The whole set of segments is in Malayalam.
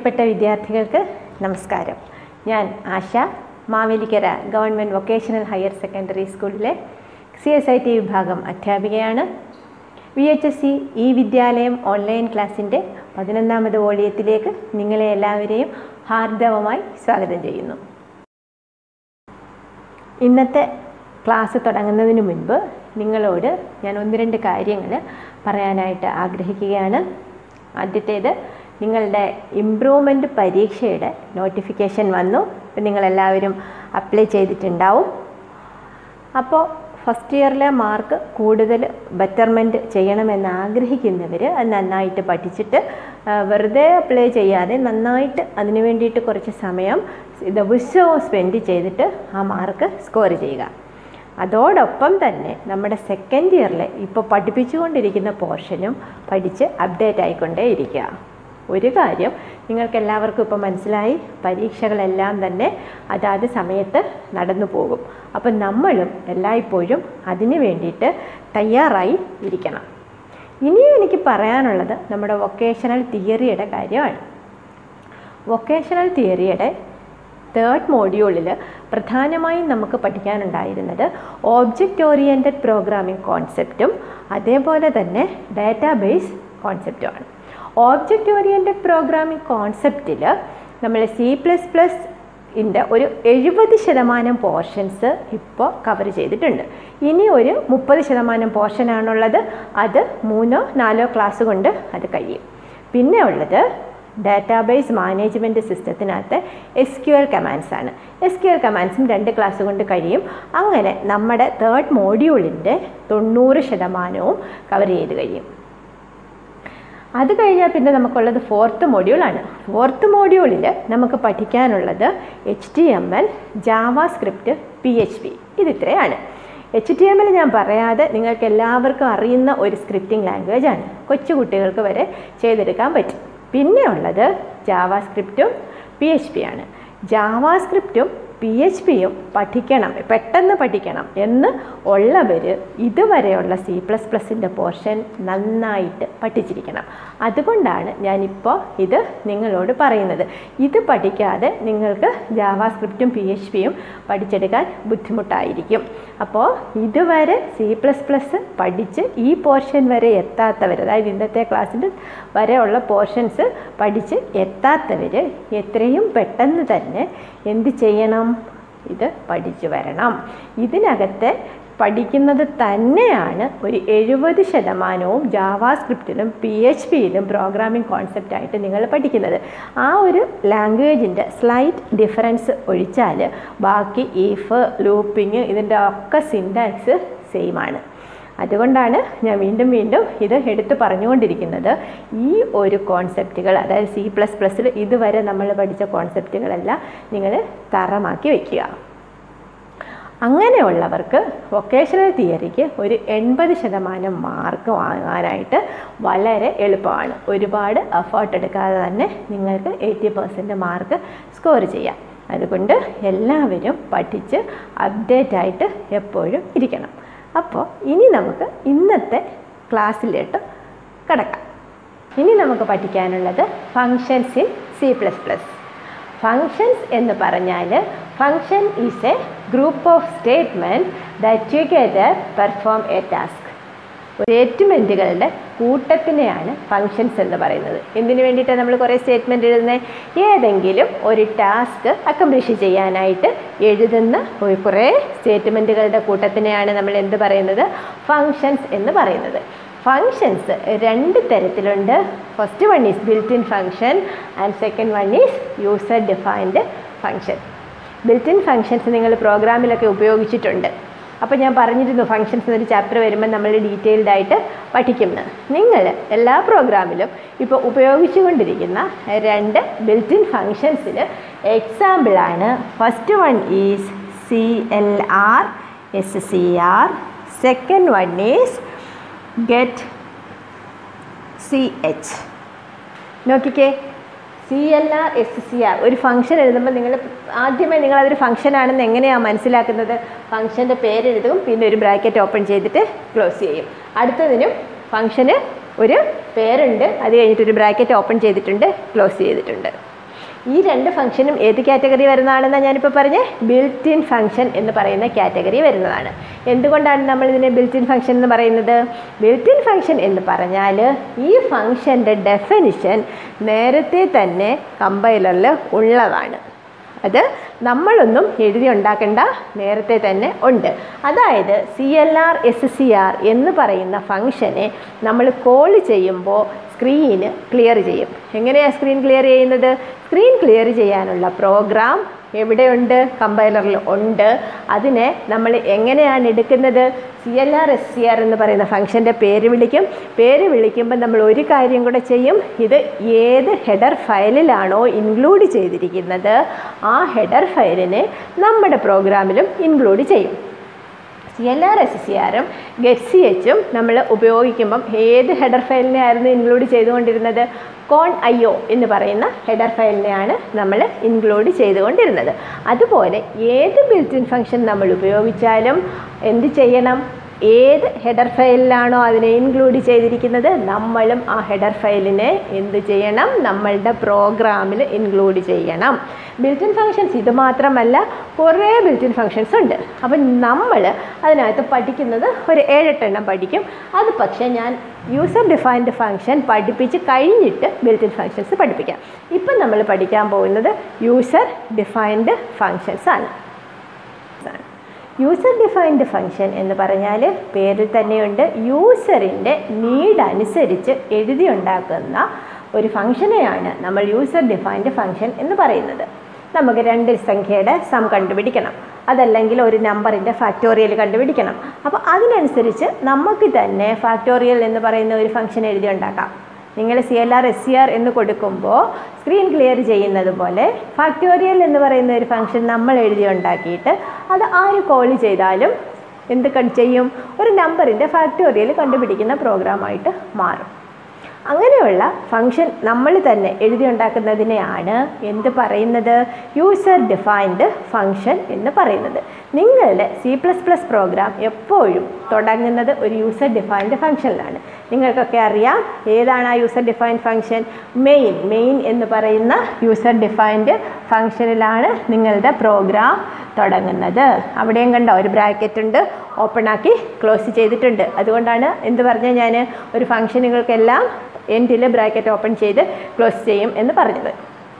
പ്രിയപ്പെട്ട വിദ്യാർത്ഥികൾക്ക് നമസ്കാരം ഞാൻ Asha Mavelikara government vocational higher secondary സ്കൂളിലെ സി എസ് ഐ ടി വിഭാഗം അധ്യാപികയാണ് V H S C E വിദ്യാലയം ഓൺലൈൻ ക്ലാസ്സിൻ്റെ പതിനൊന്നാമത് വോളിയത്തിലേക്ക് നിങ്ങളെ എല്ലാവരെയും ഹാർദവമായി സ്വാഗതം ചെയ്യുന്നു ഇന്നത്തെ ക്ലാസ് തുടങ്ങുന്നതിന് മുൻപ് നിങ്ങളോട് ഞാൻ ഒന്ന് രണ്ട് കാര്യങ്ങൾ പറയാനായിട്ട് ആഗ്രഹിക്കുകയാണ് ആദ്യത്തേത് നിങ്ങളുടെ ഇമ്പ്രൂവ്മെൻറ്റ് പരീക്ഷയുടെ നോട്ടിഫിക്കേഷൻ വന്നു ഇപ്പം നിങ്ങളെല്ലാവരും അപ്ലൈ ചെയ്തിട്ടുണ്ടാവും അപ്പോൾ ഫസ്റ്റ് ഇയറിലെ മാർക്ക് കൂടുതൽ ബെറ്റർമെൻറ്റ് ചെയ്യണമെന്ന് ആഗ്രഹിക്കുന്നവർ അത് നന്നായിട്ട് പഠിച്ചിട്ട് ആ, വെറുതെ അപ്ലൈ ചെയ്യാതെ നന്നായിട്ട് അതിന് വേണ്ടിയിട്ട് കുറച്ച് സമയം ദിവസവും സ്പെൻഡ് ചെയ്തിട്ട് ആ മാർക്ക് സ്കോർ ചെയ്യുക അതോടൊപ്പം തന്നെ നമ്മുടെ സെക്കൻഡ് ഇയറിലെ ഇപ്പോൾ പഠിപ്പിച്ചുകൊണ്ടിരിക്കുന്ന പോർഷനും പഠിച്ച് അപ്ഡേറ്റ് ആയിക്കൊണ്ടേ ഇരിക്കുക ഒരു കാര്യം നിങ്ങൾക്ക് എല്ലാവർക്കും ഇപ്പോൾ മനസ്സിലായി പരീക്ഷകളെല്ലാം തന്നെ അതാത് സമയത്ത് നടന്നു പോകും അപ്പം നമ്മളും എല്ലായ്പ്പോഴും അതിന് വേണ്ടിയിട്ട് തയ്യാറായി ഇരിക്കണം ഇനിയും എനിക്ക് പറയാനുള്ളത് നമ്മുടെ വൊക്കേഷണൽ തിയറിയുടെ കാര്യമാണ് വൊക്കേഷണൽ തിയറിയുടെ തേർഡ് മോഡ്യൂളിൽ പ്രധാനമായും നമുക്ക് പഠിക്കാനുണ്ടായിരുന്നത് ഓബ്ജക്റ്റ് ഓറിയൻറ്റഡ് പ്രോഗ്രാമിംഗ് കോൺസെപ്റ്റും അതേപോലെ തന്നെ ഡാറ്റാബേസ് കോൺസെപ്റ്റുമാണ് ഓബ്ജക്റ്റ് ഓറിയൻറ്റഡ് പ്രോഗ്രാമിംഗ് കോൺസെപ്റ്റിൽ നമ്മൾ സി പ്ലസ് പ്ലസ് ഇൻ്റെ ഒരു എഴുപത് ശതമാനം പോർഷൻസ് ഇപ്പോൾ കവർ ചെയ്തിട്ടുണ്ട് ഇനി ഒരു മുപ്പത് ശതമാനം പോർഷനാണുള്ളത് അത് മൂന്നോ നാലോ ക്ലാസ് കൊണ്ട് അത് കഴിയും പിന്നെ ഉള്ളത് ഡാറ്റാബേസ് മാനേജ്മെൻറ്റ് സിസ്റ്റത്തിനകത്ത് എസ് ക്യു എൽ കമാൻഡ്സ് ആണ് എസ് ക്യു എൽ കമാൻഡ്സും രണ്ട് ക്ലാസ് കൊണ്ട് കഴിയും അങ്ങനെ നമ്മുടെ തേർഡ് മോഡ്യൂളിൻ്റെ തൊണ്ണൂറ് ശതമാനവും കവർ ചെയ്ത് കഴിയും അത് കഴിഞ്ഞാൽ പിന്നെ നമുക്കുള്ളത് ഫോർത്ത് മോഡ്യൂളാണ് ഫോർത്ത് മോഡ്യൂളിൽ നമുക്ക് പഠിക്കാനുള്ളത് H T M L JavaScript P H P ഇതിത്രയാണ് എച്ച് ടി എം എൽ ഞാൻ പറയാതെ നിങ്ങൾക്ക് എല്ലാവർക്കും അറിയുന്ന ഒരു സ്ക്രിപ്റ്റിംഗ് ലാംഗ്വേജ് ആണ് കൊച്ചു കുട്ടികൾക്ക് വരെ ചെയ്തെടുക്കാൻ പറ്റും പിന്നെ ഉള്ളത് ജാവ സ്ക്രിപ്റ്റും പി എച്ച് പി ആണ് ജാവ സ്ക്രിപ്റ്റും പി എച്ച് പിയും പഠിക്കണം പെട്ടെന്ന് പഠിക്കണം എന്ന് ഉള്ളവർ ഇതുവരെയുള്ള സി പ്ലസ് പ്ലസിൻ്റെ പോർഷൻ നന്നായിട്ട് പഠിച്ചിരിക്കണം അതുകൊണ്ടാണ് ഞാനിപ്പോൾ ഇത് നിങ്ങളോട് പറയുന്നത് ഇത് പഠിക്കാതെ നിങ്ങൾക്ക് ജാവ സ്ക്രിപ്റ്റും പി എച്ച് പിയും പഠിച്ചെടുക്കാൻ ബുദ്ധിമുട്ടായിരിക്കും അപ്പോൾ ഇതുവരെ സി പ്ലസ് പ്ലസ് പഠിച്ച് ഈ പോർഷൻ വരെ എത്താത്തവർ അതായത് ഇന്നത്തെ ക്ലാസ്സിൻ്റെ വരെയുള്ള പോർഷൻസ് പഠിച്ച് എത്താത്തവർ എത്രയും പെട്ടെന്ന് തന്നെ എന്ത് ചെയ്യണം ഇത് പഠിച്ചു വരണം ഇതിനകത്തെ പഠിക്കുന്നത് തന്നെയാണ് ഒരു എഴുപത് ശതമാനവും ജാവാ സ്ക്രിപ്റ്റിലും പി എച്ച് പിയിലും പ്രോഗ്രാമിംഗ് കോൺസെപ്റ്റായിട്ട് നിങ്ങൾ പഠിക്കുന്നത് ആ ഒരു ലാംഗ്വേജിൻ്റെ സ്ലൈറ്റ് ഡിഫറൻസ് ഒഴിച്ചാൽ ബാക്കി ഈഫ് ലൂപ്പിങ് ഇതിൻ്റെ ഒക്കെ സിൻടാക്സ് സെയിം ആണ് അതുകൊണ്ടാണ് ഞാൻ വീണ്ടും വീണ്ടും ഇത് എടുത്തു പറഞ്ഞുകൊണ്ടിരിക്കുന്നത് ഈ ഒരു കോൺസെപ്റ്റുകൾ അതായത് സി പ്ലസ് പ്ലസ്സിൽ ഇതുവരെ നമ്മൾ പഠിച്ച കോൺസെപ്റ്റുകളെല്ലാം നിങ്ങൾ തറമാക്കി വയ്ക്കുക അങ്ങനെയുള്ളവർക്ക് വൊക്കേഷണൽ തിയറിക്ക് ഒരു എൺപത് ശതമാനം മാർക്ക് വാങ്ങാനായിട്ട് വളരെ എളുപ്പമാണ് ഒരുപാട് എഫേർട്ട് എടുക്കാതെ തന്നെ നിങ്ങൾക്ക് എയ്റ്റി പെർസെൻറ്റ് മാർക്ക് സ്കോർ ചെയ്യാം അതുകൊണ്ട് എല്ലാവരും പഠിച്ച് അപ്ഡേറ്റ് ആയിട്ട് എപ്പോഴും ഇരിക്കണം അപ്പോൾ ഇനി നമുക്ക് ഇന്നത്തെ ക്ലാസ്സിലോട്ട് കിടക്കാം ഇനി നമുക്ക് പഠിക്കാനുള്ളത് functions in C plus plus functions എന്ന് പറഞ്ഞാൽ function is a group of statement that together perform a task സ്റ്റേറ്റ്മെൻറ്റുകളുടെ കൂട്ടത്തിനെയാണ് ഫങ്ഷൻസ് എന്ന് പറയുന്നത് എന്തിനു വേണ്ടിയിട്ടാണ് നമ്മൾ കുറേ സ്റ്റേറ്റ്മെൻറ്റ് എഴുതുന്നത് ഏതെങ്കിലും ഒരു ടാസ്ക് അക്കംപ്ലിഷ് ചെയ്യാനായിട്ട് എഴുതുന്ന ഒരു കുറേ സ്റ്റേറ്റ്മെൻറ്റുകളുടെ കൂട്ടത്തിനെയാണ് നമ്മൾ എന്ത് പറയുന്നത് ഫങ്ഷൻസ് എന്ന് പറയുന്നത് ഫങ്ഷൻസ് രണ്ട് തരത്തിലുണ്ട് first one is built in function and second one is user defined function built in functions നിങ്ങൾ പ്രോഗ്രാമിലൊക്കെ ഉപയോഗിച്ചിട്ടുണ്ട് അപ്പോൾ ഞാൻ പറഞ്ഞിരുന്നു ഫങ്ഷൻസ് എന്നൊരു ചാപ്റ്റർ വരുമ്പോൾ നമ്മൾ ഡീറ്റെയിൽഡ് ആയിട്ട് പഠിക്കുന്നത് നിങ്ങൾ എല്ലാ പ്രോഗ്രാമിലും ഇപ്പോൾ ഉപയോഗിച്ചുകൊണ്ടിരിക്കുന്ന രണ്ട് ബിൽറ്റ് ഇൻ ഫങ്ഷൻസിൽ എക്സാമ്പിളാണ് first one is C L R S C R second one is get C H നോക്കിക്കേ C L R S C R ഒരു ഫംഗ്ഷൻ എഴുതുമ്പോൾ നിങ്ങൾ ആദ്യമേ നിങ്ങൾ അതൊരു ഫംഗ്ഷൻ ആണെന്ന് എങ്ങനെയാണ് മനസ്സിലാക്കുന്നത് ഫംഗ്ഷൻ്റെ പേരെഴുതും പിന്നെ ഒരു ബ്രാക്കറ്റ് ഓപ്പൺ ചെയ്തിട്ട് ക്ലോസ് ചെയ്യും അടുത്തതിനും ഫംഗ്ഷന് ഒരു പേരുണ്ട് അത് കഴിഞ്ഞിട്ട് ഒരു ബ്രാക്കറ്റ് ഓപ്പൺ ചെയ്തിട്ടുണ്ട് ക്ലോസ് ചെയ്തിട്ടുണ്ട് ഈ രണ്ട് ഫംഗ്ഷനും ഏത് കാറ്റഗറി വരുന്നതാണെന്നാണ് ഞാനിപ്പോൾ പറഞ്ഞ ബിൽറ്റ് ഇൻ ഫംഗ്ഷൻ എന്ന് പറയുന്ന കാറ്റഗറി വരുന്നതാണ് എന്തുകൊണ്ടാണ് നമ്മൾ ഇതിനെ ബിൽറ്റ് ഇൻ ഫംഗ്ഷൻ എന്ന് പറയുന്നത് ബിൽറ്റ് ഇൻ ഫംഗ്ഷൻ എന്ന് പറഞ്ഞാൽ ഈ ഫംഗ്ഷൻ്റെ ഡെഫിനിഷൻ നേരത്തെ തന്നെ കമ്പൈലറിൽ ഉള്ളതാണ് അത് നമ്മളൊന്നും എഴുതി ഉണ്ടാക്കേണ്ട നേരത്തെ തന്നെ ഉണ്ട് അതായത് C L R S C R എന്ന് പറയുന്ന ഫംഗ്ഷനെ നമ്മൾ കോൾ ചെയ്യുമ്പോൾ സ്ക്രീന് ക്ലിയർ ചെയ്യും എങ്ങനെയാണ് സ്ക്രീൻ ക്ലിയർ ചെയ്യുന്നത് സ്ക്രീൻ ക്ലിയർ ചെയ്യാനുള്ള പ്രോഗ്രാം എവിടെയുണ്ട് കമ്പൈലറിൽ ഉണ്ട് അതിനെ നമ്മൾ എങ്ങനെയാണ് എടുക്കുന്നത് C L R S C R എന്ന് പറയുന്ന ഫംഗ്ഷൻ്റെ പേര് വിളിക്കും പേര് വിളിക്കുമ്പോൾ നമ്മൾ ഒരു കാര്യം കൂടെ ചെയ്യും ഇത് ഏത് ഹെഡർ ഫയലിലാണോ ഇൻക്ലൂഡ് ചെയ്തിരിക്കുന്നത് ആ ഹെഡർ ഫയലിനെ നമ്മുടെ പ്രോഗ്രാമിലും ഇൻക്ലൂഡ് ചെയ്യും C L R S C ആറും ഗെറ്റ് സി എച്ചും നമ്മൾ ഉപയോഗിക്കുമ്പം ഏത് ഹെഡർ ഫയലിനെ ആയിരുന്നു ഇൻക്ലൂഡ് ചെയ്തുകൊണ്ടിരുന്നത് കോൺ ഐ ഒ എന്ന് പറയുന്ന ഹെഡർ ഫയലിനെയാണ് നമ്മൾ ഇൻക്ലൂഡ് ചെയ്തുകൊണ്ടിരുന്നത് അതുപോലെ ഏത് ബിൽറ്റിൻ ഫംഗ്ഷൻ നമ്മൾ ഉപയോഗിച്ചാലും എന്ത് ചെയ്യണം ഏത് ഹെഡർ ഫയലിലാണോ അതിനെ ഇൻക്ലൂഡ് ചെയ്തിരിക്കുന്നത് നമ്മളും ആ ഹെഡർ ഫയലിനെ എന്ത് ചെയ്യണം നമ്മളുടെ പ്രോഗ്രാമിൽ ഇൻക്ലൂഡ് ചെയ്യണം ബിൽറ്റിൻ ഫങ്ഷൻസ് ഇത് മാത്രമല്ല കുറേ ബിൽറ്റിൻ ഫങ്ഷൻസ് ഉണ്ട് അപ്പം നമ്മൾ അതിനകത്ത് പഠിക്കുന്നത് ഒരു ഏഴെട്ടെണ്ണം പഠിക്കും അത് പക്ഷേ ഞാൻ യൂസർ ഡിഫൈൻഡ് ഫങ്ഷൻ പഠിപ്പിച്ച് കഴിഞ്ഞിട്ട് ബിൽറ്റിൻ ഫങ്ഷൻസ് പഠിപ്പിക്കാം ഇപ്പം നമ്മൾ പഠിക്കാൻ പോകുന്നത് യൂസർ ഡിഫൈൻഡ് ഫങ്ഷൻസ് ആണ് യൂസർ ഡിഫൈൻഡ് ഫങ്ഷൻ എന്ന് പറഞ്ഞാൽ പേരിൽ തന്നെയുണ്ട് യൂസറിൻ്റെ നീഡ് അനുസരിച്ച് എഴുതി ഉണ്ടാക്കുന്ന ഒരു ഫങ്ഷനെയാണ് നമ്മൾ യൂസർ ഡിഫൈൻഡ് ഫങ്ഷൻ എന്ന് പറയുന്നത് നമുക്ക് രണ്ട് സംഖ്യയുടെ സം കണ്ടുപിടിക്കണം അതല്ലെങ്കിൽ ഒരു നമ്പറിൻ്റെ ഫാക്ടോറിയൽ കണ്ടുപിടിക്കണം അപ്പോൾ അതിനനുസരിച്ച് നമുക്ക് തന്നെ ഫാക്ടോറിയൽ എന്ന് പറയുന്ന ഒരു ഫംഗ്ഷൻ എഴുതി ഉണ്ടാക്കാം നിങ്ങൾ C L R S C R എന്ന് കൊടുക്കുമ്പോൾ സ്ക്രീൻ ക്ലിയർ ചെയ്യുന്നത് പോലെ ഫാക്ടോറിയൽ എന്ന് പറയുന്ന ഒരു ഫംഗ്ഷൻ നമ്മൾ എഴുതി ഉണ്ടാക്കിയിട്ട് അത് ആര് കോൾ ചെയ്താലും എന്ത് കൺ- ചെയ്യും ഒരു നമ്പറിൻ്റെ ഫാക്ടോറിയൽ കണ്ടുപിടിക്കുന്ന പ്രോഗ്രാമായിട്ട് മാറും അങ്ങനെയുള്ള ഫങ്ഷൻ നമ്മൾ തന്നെ എഴുതി ഉണ്ടാക്കുന്നതിനെയാണ് എന്ത് പറയുന്നത് യൂസർ ഡിഫൈൻഡ് ഫങ്ഷൻ എന്ന് പറയുന്നത് നിങ്ങളുടെ സി പ്ലസ് പ്ലസ് പ്രോഗ്രാം എപ്പോഴും തുടങ്ങുന്നത് ഒരു യൂസർ ഡിഫൈൻഡ് ഫങ്ഷനിലാണ് നിങ്ങൾക്കൊക്കെ അറിയാം ഏതാണ് ആ user defined function main main എന്ന് പറയുന്ന യൂസർ ഡിഫൈൻഡ് ഫങ്ഷനിലാണ് നിങ്ങളുടെ പ്രോഗ്രാം തുടങ്ങുന്നത് അവിടെയും കണ്ടോ ഒരു ബ്രാക്കറ്റ് ഉണ്ട് ഓപ്പൺ ആക്കി ക്ലോസ് ചെയ്തിട്ടുണ്ട് അതുകൊണ്ടാണ് എന്ത് പറഞ്ഞാൽ ഞാൻ ഒരു ഫംഗ്ഷനുകൾക്കെല്ലാം എൻഡിൽ ബ്രാക്കറ്റ് ഓപ്പൺ ചെയ്ത് ക്ലോസ് ചെയ്യും എന്ന് പറഞ്ഞത്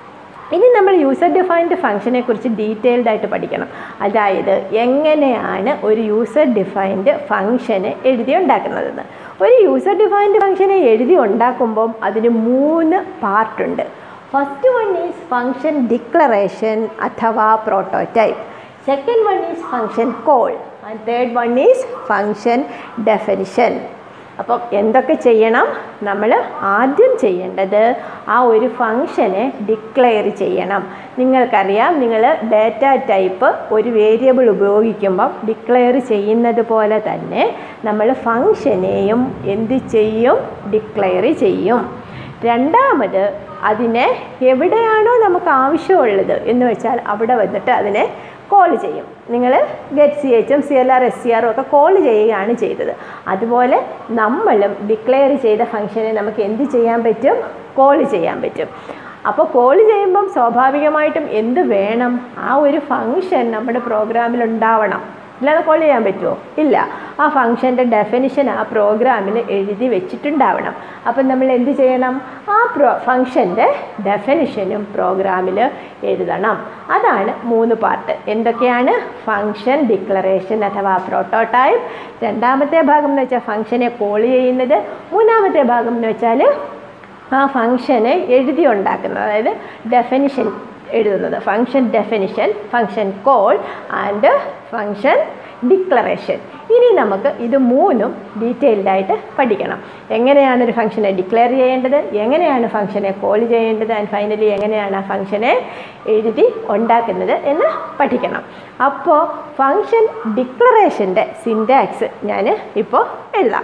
ഇനി നമ്മൾ യൂസർ ഡിഫൈൻഡ് ഫംഗ്ഷനെ കുറിച്ച് ഡീറ്റെയിൽഡ് ആയിട്ട് പഠിക്കണം അതായത് എങ്ങനെയാണ് ഒരു യൂസർ ഡിഫൈൻഡ് ഫംഗ്ഷന് എഴുതി ഉണ്ടാക്കുന്നതെന്ന് ഒരു യൂസർ ഡിഫൈൻഡ് ഫംഗ്ഷനെ എഴുതി ഉണ്ടാക്കുമ്പം അതിന് മൂന്ന് പാർട്ടുണ്ട് first one is function declaration അഥവാ prototype second one is function call and third one is function definition അപ്പം എന്തൊക്കെ ചെയ്യണം നമ്മൾ ആദ്യം ചെയ്യേണ്ടത് ആ ഒരു ഫങ്ഷനെ ഡിക്ലെയർ ചെയ്യണം നിങ്ങൾക്കറിയാം നിങ്ങൾ ഡാറ്റ ടൈപ്പ് ഒരു വേരിയബിൾ ഉപയോഗിക്കുമ്പം ഡിക്ലെയർ ചെയ്യുന്നത് പോലെ തന്നെ നമ്മൾ ഫങ്ഷനെയും എന്ത് ചെയ്യും ഡിക്ലെയർ ചെയ്യും രണ്ടാമത് അതിനെ എവിടെയാണോ നമുക്ക് ആവശ്യമുള്ളത് എന്ന് വെച്ചാൽ അവിടെ വന്നിട്ട് അതിനെ കോൾ ചെയ്യും നിങ്ങൾ ഗെറ്റ് സി എച്ചും C L R S C ആറും ഒക്കെ കോൾ ചെയ്യുകയാണ് ചെയ്തത് അതുപോലെ നമ്മളും ഡിക്ലെയർ ചെയ്ത ഫംഗ്ഷനെ നമുക്ക് എന്ത് ചെയ്യാൻ പറ്റും കോൾ ചെയ്യാൻ പറ്റും അപ്പോൾ കോൾ ചെയ്യുമ്പം സ്വാഭാവികമായിട്ടും എന്ത് വേണം ആ ഒരു ഫങ്ഷൻ നമ്മുടെ പ്രോഗ്രാമിൽ ഉണ്ടാവണം ഇല്ലാതെ കോൾ ചെയ്യാൻ പറ്റുമോ ഇല്ല ആ ഫംഗ്ഷൻ്റെ ഡെഫിനിഷൻ ആ പ്രോഗ്രാമിൽ എഴുതി വെച്ചിട്ടുണ്ടാവണം അപ്പം നമ്മൾ എന്ത് ചെയ്യണം ആ പ്രോ ഫംഗ്ഷൻ്റെ ഡെഫിനിഷനും പ്രോഗ്രാമിൽ എഴുതണം അതാണ് മൂന്ന് പാർട്ട് എന്തൊക്കെയാണ് ഫംഗ്ഷൻ ഡിക്ലറേഷൻ അഥവാ പ്രോട്ടോടൈപ്പ് രണ്ടാമത്തെ ഭാഗം എന്ന് വെച്ചാൽ ഫംഗ്ഷനെ കോൾ ചെയ്യുന്നത് മൂന്നാമത്തെ ഭാഗം എന്ന് വെച്ചാൽ ആ ഫംഗ്ഷനെ എഴുതി ഉണ്ടാക്കുന്നത് അതായത് ഡെഫിനിഷൻ എഴുതുന്നത് function definition function call and function declaration ഇനി നമുക്ക് ഇത് മൂന്നും ഡീറ്റെയിൽഡ് ആയിട്ട് പഠിക്കണം എങ്ങനെയാണ് ഒരു ഫംഗ്ഷനെ ഡിക്ലെയർ ചെയ്യേണ്ടത് എങ്ങനെയാണ് ഫംഗ്ഷനെ കോൾ ചെയ്യേണ്ടത് ആൻഡ് ഫൈനലി എങ്ങനെയാണ് ആ ഫംഗ്ഷനെ എഴുതി ഉണ്ടാക്കുന്നത് എന്ന് പഠിക്കണം അപ്പോൾ ഫംഗ്ഷൻ ഡിക്ലറേഷൻ്റെ സിൻറ്റാക്സ് ഞാൻ ഇപ്പോൾ എഴുതാം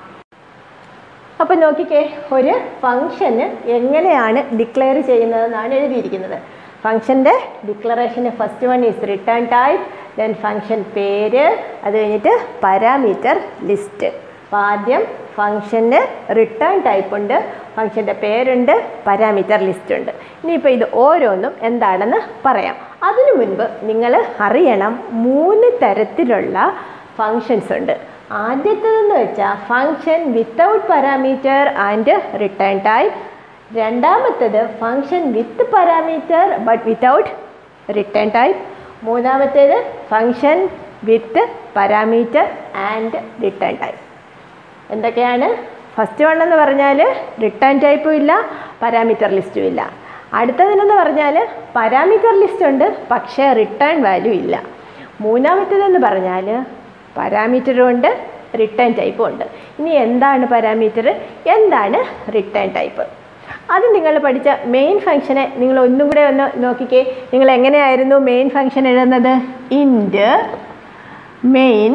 അപ്പോൾ നോക്കിക്കേ ഒരു ഫംഗ്ഷന് എങ്ങനെയാണ് ഡിക്ലെയർ ചെയ്യുന്നതെന്നാണ് എഴുതിയിരിക്കുന്നത് ഫംഗ്ഷൻ്റെ ഡിക്ലറേഷന് first one is return type then function പേര് അത് കഴിഞ്ഞിട്ട് പാരാമീറ്റർ ലിസ്റ്റ് അപ്പോൾ ആദ്യം ഫംഗ്ഷന് റിട്ടേൺ ടൈപ്പ് ഉണ്ട് ഫംഗ്ഷൻ്റെ പേരുണ്ട് പാരാമീറ്റർ ലിസ്റ്റ് ഉണ്ട് ഇനിയിപ്പോൾ ഇത് ഓരോന്നും എന്താണെന്ന് പറയാം അതിനു മുൻപ് നിങ്ങൾ അറിയണം മൂന്ന് തരത്തിലുള്ള ഫങ്ഷൻസ് ഉണ്ട് ആദ്യത്തേതെന്ന് വെച്ചാൽ function without parameter and return type രണ്ടാമത്തേത് function with parameter but without return type മൂന്നാമത്തേത് function with parameter and return type എന്തൊക്കെയാണ് ഫസ്റ്റ് വൺ എന്ന് പറഞ്ഞാൽ റിട്ടേൺ ടൈപ്പും ഇല്ല പാരാമീറ്റർ ലിസ്റ്റും ഇല്ല അടുത്തതിനെന്ന് പറഞ്ഞാൽ പാരാമീറ്റർ ലിസ്റ്റ് ഉണ്ട് പക്ഷേ റിട്ടേൺ വാല്യൂ ഇല്ല മൂന്നാമത്തേതെന്ന് പറഞ്ഞാൽ പാരാമീറ്ററും ഉണ്ട് റിട്ടേൺ ടൈപ്പും ഉണ്ട് ഇനി എന്താണ് പാരാമീറ്റർ എന്താണ് റിട്ടേൺ ടൈപ്പ് അത് നിങ്ങൾ പഠിച്ച മെയിൻ ഫംഗ്ഷനെ നിങ്ങൾ ഒന്നും കൂടെ ഒന്ന് നോക്കിക്കേ നിങ്ങൾ എങ്ങനെയായിരുന്നു മെയിൻ ഫംഗ്ഷൻ എഴുതുന്നത് ഇൻഡ് മെയിൻ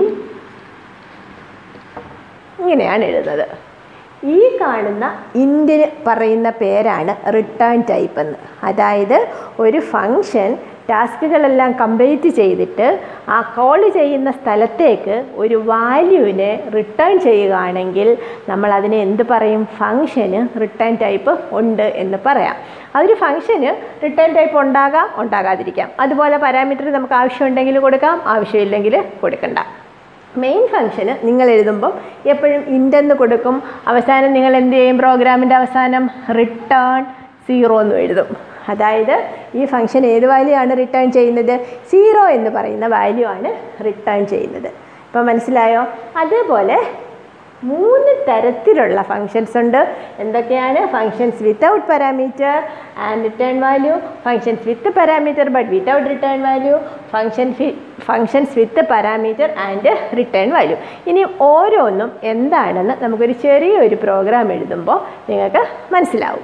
ഇങ്ങനെയാണ് എഴുതുന്നത് ഈ കാണുന്ന ഇൻഡിന് പറയുന്ന പേരാണ് റിട്ടേൺ ടൈപ്പ് എന്ന് അതായത് ഒരു ഫങ്ഷൻ ടാസ്കുകളെല്ലാം കംപ്ലീറ്റ് ചെയ്തിട്ട് ആ കോൾ ചെയ്യുന്ന സ്ഥലത്തേക്ക് ഒരു വാല്യൂവിനെ റിട്ടേൺ ചെയ്യുകയാണെങ്കിൽ നമ്മൾ അതിനെ എന്ത് പറയും ഫങ്ഷന് റിട്ടേൺ ടൈപ്പ് ഉണ്ട് എന്ന് പറയാം അതൊരു ഫങ്ഷന് റിട്ടേൺ ടൈപ്പ് ഉണ്ടാകാം ഉണ്ടാകാതിരിക്കാം അതുപോലെ പാരാമീറ്റർ നമുക്ക് ആവശ്യമുണ്ടെങ്കിൽ കൊടുക്കാം ആവശ്യമില്ലെങ്കിൽ കൊടുക്കണ്ട മെയിൻ ഫംഗ്ഷന് നിങ്ങൾ എഴുതുമ്പം എപ്പോഴും ഇൻറ്റെന്ന് കൊടുക്കും അവസാനം നിങ്ങൾ എന്ത് ചെയ്യും പ്രോഗ്രാമിൻ്റെ അവസാനം റിട്ടേൺ സീറോ എന്ന് എഴുതും അതായത് ഈ ഫംഗ്ഷൻ ഏത് വാല്യൂ ആണ് റിട്ടേൺ ചെയ്യുന്നത് സീറോ എന്ന് പറയുന്ന വാല്യൂ ആണ് റിട്ടേൺ ചെയ്യുന്നത് ഇപ്പോൾ മനസ്സിലായോ അതേപോലെ മൂന്ന് തരത്തിലുള്ള ഫങ്ഷൻസ് ഉണ്ട് എന്തൊക്കെയാണ് functions without parameter and return value functions with parameter but without return value function functions with parameter and return value ഇനി ഓരോന്നും എന്താണെന്ന് നമുക്കൊരു ചെറിയൊരു പ്രോഗ്രാം എഴുതുമ്പോൾ നിങ്ങൾക്ക് മനസ്സിലാവും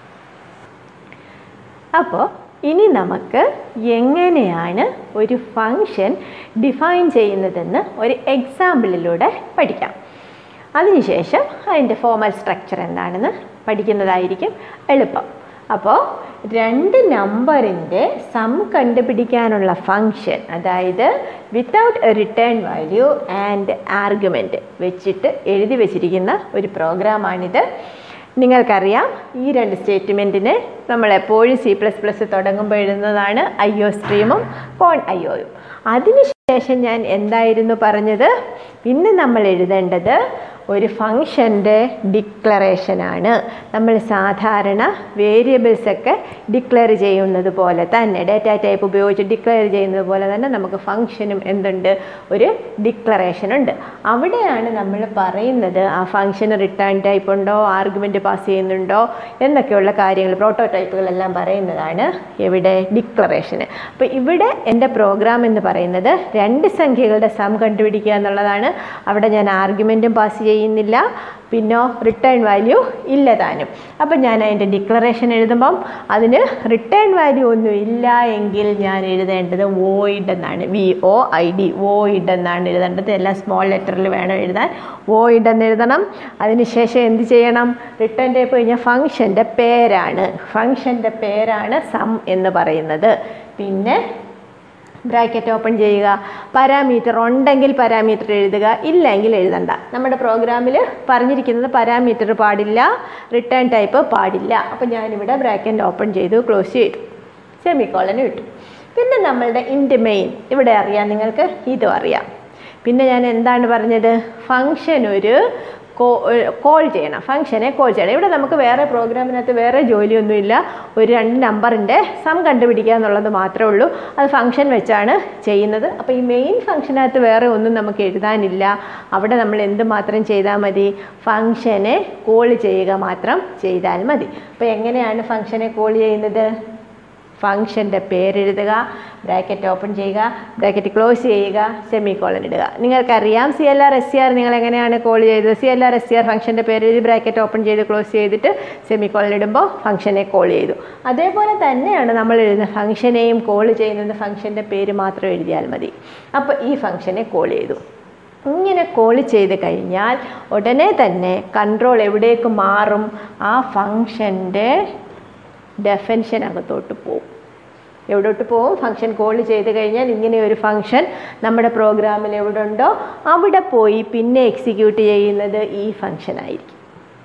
അപ്പോൾ ഇനി നമുക്ക് എങ്ങനെയാണ് ഒരു ഫങ്ഷൻ ഡിഫൈൻ ചെയ്യുന്നതെന്ന് ഒരു എക്സാമ്പിളിലൂടെ പഠിക്കാം അതിനുശേഷം അതിൻ്റെ ഫോമൽ സ്ട്രക്ചർ എന്താണെന്ന് പഠിക്കുന്നതായിരിക്കും എളുപ്പം അപ്പോൾ രണ്ട് നമ്പറിൻ്റെ സം കണ്ടുപിടിക്കാനുള്ള ഫങ്ഷൻ അതായത് without a return value and argument വെച്ചിട്ട് എഴുതി വെച്ചിരിക്കുന്ന ഒരു പ്രോഗ്രാമാണിത് നിങ്ങൾക്കറിയാം ഈ രണ്ട് സ്റ്റേറ്റ്മെൻറ്റിനെ നമ്മൾ എപ്പോഴും സി പ്ലസ് പ്ലസ് തുടങ്ങുമ്പോൾ എഴുതുന്നതാണ് ഐ ഒ സ്ട്രീമും കോൺ ഐ ഒയും അതിനുശേഷം ഞാൻ എന്തായിരുന്നു പറഞ്ഞത് പിന്നെ നമ്മൾ എഴുതേണ്ടത് ഒരു ഫങ്ഷൻ്റെ ഡിക്ലറേഷനാണ് നമ്മൾ സാധാരണ വേരിയബിൾസ് ഒക്കെ ഡിക്ലെയർ ചെയ്യുന്നത് പോലെ തന്നെ ഡേറ്റ ടൈപ്പ് ഉപയോഗിച്ച് ഡിക്ലെയർ ചെയ്യുന്നത് പോലെ തന്നെ നമുക്ക് ഫങ്ഷനും എന്തുണ്ട് ഒരു ഡിക്ലറേഷൻ ഉണ്ട് അവിടെയാണ് നമ്മൾ പറയുന്നത് ആ ഫങ്ഷന് റിട്ടേൺ ടൈപ്പ് ഉണ്ടോ ആർഗ്യുമെൻ്റ് പാസ് ചെയ്യുന്നുണ്ടോ എന്നൊക്കെയുള്ള കാര്യങ്ങൾ പ്രോട്ടോടൈപ്പുകളെല്ലാം പറയുന്നതാണ് ഇവിടെ ഡിക്ലറേഷന് അപ്പോൾ ഇവിടെ എൻ്റെ പ്രോഗ്രാം എന്ന് പറയുന്നത് രണ്ട് സംഖ്യകളുടെ സം കണ്ടുപിടിക്കുക എന്നുള്ളതാണ് അവിടെ ഞാൻ ആർഗ്യുമെൻറ്റും പാസ് ചെയ്യുന്നില്ല പിന്നോ റിട്ടേൺ വാല്യൂ ഇല്ല താനും അപ്പം ഞാൻ അതിൻ്റെ ഡിക്ലറേഷൻ എഴുതുമ്പം അതിന് റിട്ടേൺ വാല്യൂ ഒന്നും ഇല്ല എങ്കിൽ ഞാൻ എഴുതേണ്ടത് വോയിഡ് എന്നാണ് V O I D void എന്നാണ് എഴുതേണ്ടത് എല്ലാം സ്മോൾ ലെറ്ററിൽ വേണം എഴുതാൻ വോയിഡ് എന്ന് എഴുതണം അതിനുശേഷം എന്ത് ചെയ്യണം റിട്ടേൺ ടൈപ്പ് കഴിഞ്ഞാൽ ഫങ്ഷൻ്റെ പേരാണ് ഫങ്ഷൻ്റെ പേരാണ് സം എന്ന് പറയുന്നത് പിന്നെ ബ്രാക്കറ്റ് ഓപ്പൺ ചെയ്യുക പാരാമീറ്റർ ഉണ്ടെങ്കിൽ പാരാമീറ്റർ എഴുതുക ഇല്ലെങ്കിൽ എഴുതണ്ട നമ്മുടെ പ്രോഗ്രാമിൽ പറഞ്ഞിരിക്കുന്നത് പാരാമീറ്റർ പാടില്ല റിട്ടേൺ ടൈപ്പ് പാടില്ല അപ്പോൾ ഞാനിവിടെ ബ്രാക്കറ്റ് ഓപ്പൺ ചെയ്തു ക്ലോസ് ചെയ്തു സെമിക്കോളന് ഇട്ടു പിന്നെ നമ്മളുടെ ഇൻറ്റ് മെയിൻ ഇവിടെ അറിയാം നിങ്ങൾക്ക് ഇതും അറിയാം പിന്നെ ഞാൻ എന്താണ് പറഞ്ഞത് ഫങ്ഷൻ ഒരു കോൾ ചെയ്യണം ഫംഗ്ഷനെ കോൾ ചെയ്യണം ഇവിടെ നമുക്ക് വേറെ പ്രോഗ്രാമിനകത്ത് വേറെ ജോലിയൊന്നുമില്ല ഒരു രണ്ട് നമ്പറിൻ്റെ സം കണ്ടുപിടിക്കുക എന്നുള്ളത് മാത്രമേ ഉള്ളൂ അത് ഫംഗ്ഷൻ വെച്ചാണ് ചെയ്യുന്നത് അപ്പോൾ ഈ മെയിൻ ഫംഗ്ഷനകത്ത് വേറെ ഒന്നും നമുക്ക് എഴുതാനില്ല അവിടെ നമ്മൾ എന്ത് മാത്രം ചെയ്താൽ മതി ഫംഗ്ഷനെ കോൾ ചെയ്യുക മാത്രം ചെയ്താൽ മതി അപ്പോൾ എങ്ങനെയാണ് ഫംഗ്ഷനെ കോൾ ചെയ്യുന്നത് ഫംഗ്ഷൻ്റെ പേരെഴുതുക ബ്രാക്കറ്റ് ഓപ്പൺ ചെയ്യുക ബ്രാക്കറ്റ് ക്ലോസ് ചെയ്യുക സെമി കോളൻ ഇടുക നിങ്ങൾക്കറിയാം C L R S C R നിങ്ങൾ എങ്ങനെയാണ് കോൾ ചെയ്തത് C L R S C R ഫംഗ്ഷൻ്റെ പേര് എഴുതി ബ്രാക്കറ്റ് ഓപ്പൺ ചെയ്ത് ക്ലോസ് ചെയ്തിട്ട് സെമി കോളൻ ഇടുമ്പോൾ ഫംഗ്ഷനെ കോൾ ചെയ്തു അതേപോലെ തന്നെയാണ് നമ്മൾ എഴുതുന്ന ഫംഗ്ഷനെയും കോൾ ചെയ്യുന്നത് ഫംഗ്ഷൻ്റെ പേര് മാത്രം എഴുതിയാൽ മതി അപ്പോൾ ഈ ഫംഗ്ഷനെ കോൾ ചെയ്തു ഇങ്ങനെ കോൾ ചെയ്ത് കഴിഞ്ഞാൽ ഉടനെ തന്നെ കൺട്രോൾ എവിടേക്ക് മാറും ആ ഫങ്ഷൻ്റെ ഡെഫിനിഷൻ അകത്തോട്ട് പോകും എവിടോട്ട് പോകും ഫംഗ്ഷൻ കോൾ ചെയ്ത് കഴിഞ്ഞാൽ ഇങ്ങനെ ഒരു ഫംഗ്ഷൻ നമ്മുടെ പ്രോഗ്രാമിൽ എവിടെ ഉണ്ടോ അവിടെ പോയി പിന്നെ എക്സിക്യൂട്ട് ചെയ്യുന്നത് ഈ ഫംഗ്ഷൻ ആയിരിക്കും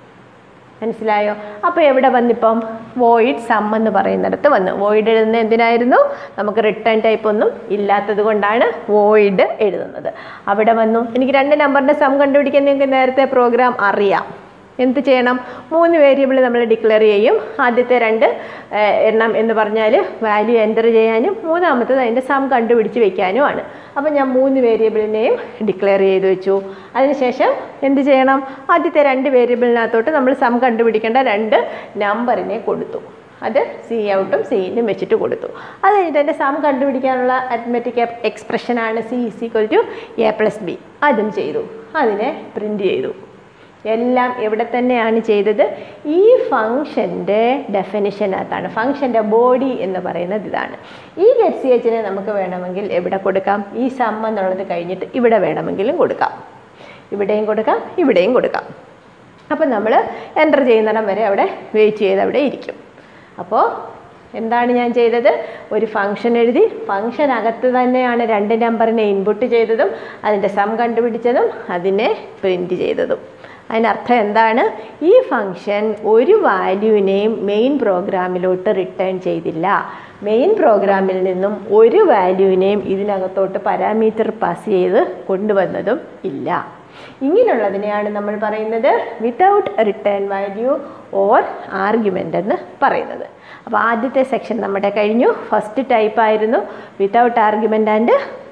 മനസ്സിലായോ അപ്പോൾ എവിടെ വന്നിപ്പം വോയിഡ് സം എന്ന് പറയുന്നിടത്ത് വന്നു വോയിഡ് എഴുതുന്നത് എന്തിനായിരുന്നു നമുക്ക് റിട്ടേൺ ടൈപ്പ് ഒന്നും ഇല്ലാത്തത് കൊണ്ടാണ് വോയിഡ് എഴുതുന്നത് അവിടെ വന്നു എനിക്ക് രണ്ട് നമ്പറിൻ്റെ സം കണ്ടുപിടിക്കാൻ നിങ്ങൾക്ക് നേരത്തെ പ്രോഗ്രാം അറിയാം എന്ത് ചെയ്യണം മൂന്ന് വേരിയബിൾ നമ്മൾ ഡിക്ലെയർ ചെയ്യും ആദ്യത്തെ രണ്ട് ഏഹ്, എണ്ണം എന്ന് പറഞ്ഞാൽ വാല്യൂ എൻ്റർ ചെയ്യാനും മൂന്നാമത്തത് അതിൻ്റെ സം കണ്ടുപിടിച്ച് വെക്കാനുമാണ് അപ്പോൾ ഞാൻ മൂന്ന് വേരിയബിളിനെയും ഡിക്ലെയർ ചെയ്ത് വെച്ചു അതിനുശേഷം എന്ത് ചെയ്യണം ആദ്യത്തെ രണ്ട് വേരിയബിളിനകത്തോട്ട് നമ്മൾ സം കണ്ടുപിടിക്കേണ്ട രണ്ട് നമ്പറിനെ കൊടുത്തു അത് സി ഔട്ടും സി ഇന്നും വെച്ചിട്ട് കൊടുത്തു അത് കഴിഞ്ഞിട്ട് എൻ്റെ സം കണ്ടുപിടിക്കാനുള്ള അത്മെറ്റിക് എക്സ്പ്രഷനാണ് C is equal to A plus B അതും ചെയ്തു അതിനെ പ്രിൻ്റ് ചെയ്തു എല്ലാം എവിടെ തന്നെയാണ് ചെയ്തത് ഈ ഫംഗ്ഷൻ്റെ ഡെഫിനിഷനകത്താണ് ഫംഗ്ഷൻ്റെ ബോഡി എന്ന് പറയുന്നത് ഇതാണ് ഈ ഗെറ്റ് സി എച്ചിനെ നമുക്ക് വേണമെങ്കിൽ എവിടെ കൊടുക്കാം ഈ സം എന്നുള്ളത് കഴിഞ്ഞിട്ട് ഇവിടെ വേണമെങ്കിലും കൊടുക്കാം ഇവിടെയും കൊടുക്കാം ഇവിടെയും കൊടുക്കാം അപ്പം നമ്മൾ എൻ്റർ ചെയ്യുന്നിടം വരെ അവിടെ വെയിറ്റ് ചെയ്ത് അവിടെ ഇരിക്കും അപ്പോൾ എന്താണ് ഞാൻ ചെയ്തത് ഒരു ഫംഗ്ഷൻ എഴുതി ഫംഗ്ഷൻ അകത്ത് തന്നെയാണ് രണ്ട് നമ്പറിനെ ഇൻപുട്ട് ചെയ്തതും അതിൻ്റെ സം കണ്ടുപിടിച്ചതും അതിനെ പ്രിൻറ്റ് ചെയ്തതും അതിനർത്ഥം എന്താണ് ഈ ഫംഗ്ഷൻ ഒരു വാല്യൂവിനെയും മെയിൻ പ്രോഗ്രാമിലോട്ട് റിട്ടേൺ ചെയ്തില്ല മെയിൻ പ്രോഗ്രാമിൽ നിന്നും ഒരു വാല്യൂവിനെയും ഇതിനകത്തോട്ട് പാരാമീറ്റർ പാസ് ചെയ്ത് കൊണ്ടുവന്നതും ഇല്ല ഇങ്ങനെയുള്ളതിനെയാണ് നമ്മൾ പറയുന്നത് without return value or argument എന്ന് പറയുന്നത് അപ്പോൾ ആദ്യത്തെ സെക്ഷൻ നമ്മുടെ കഴിഞ്ഞു ഫസ്റ്റ് ടൈപ്പ് ആയിരുന്നു without argument and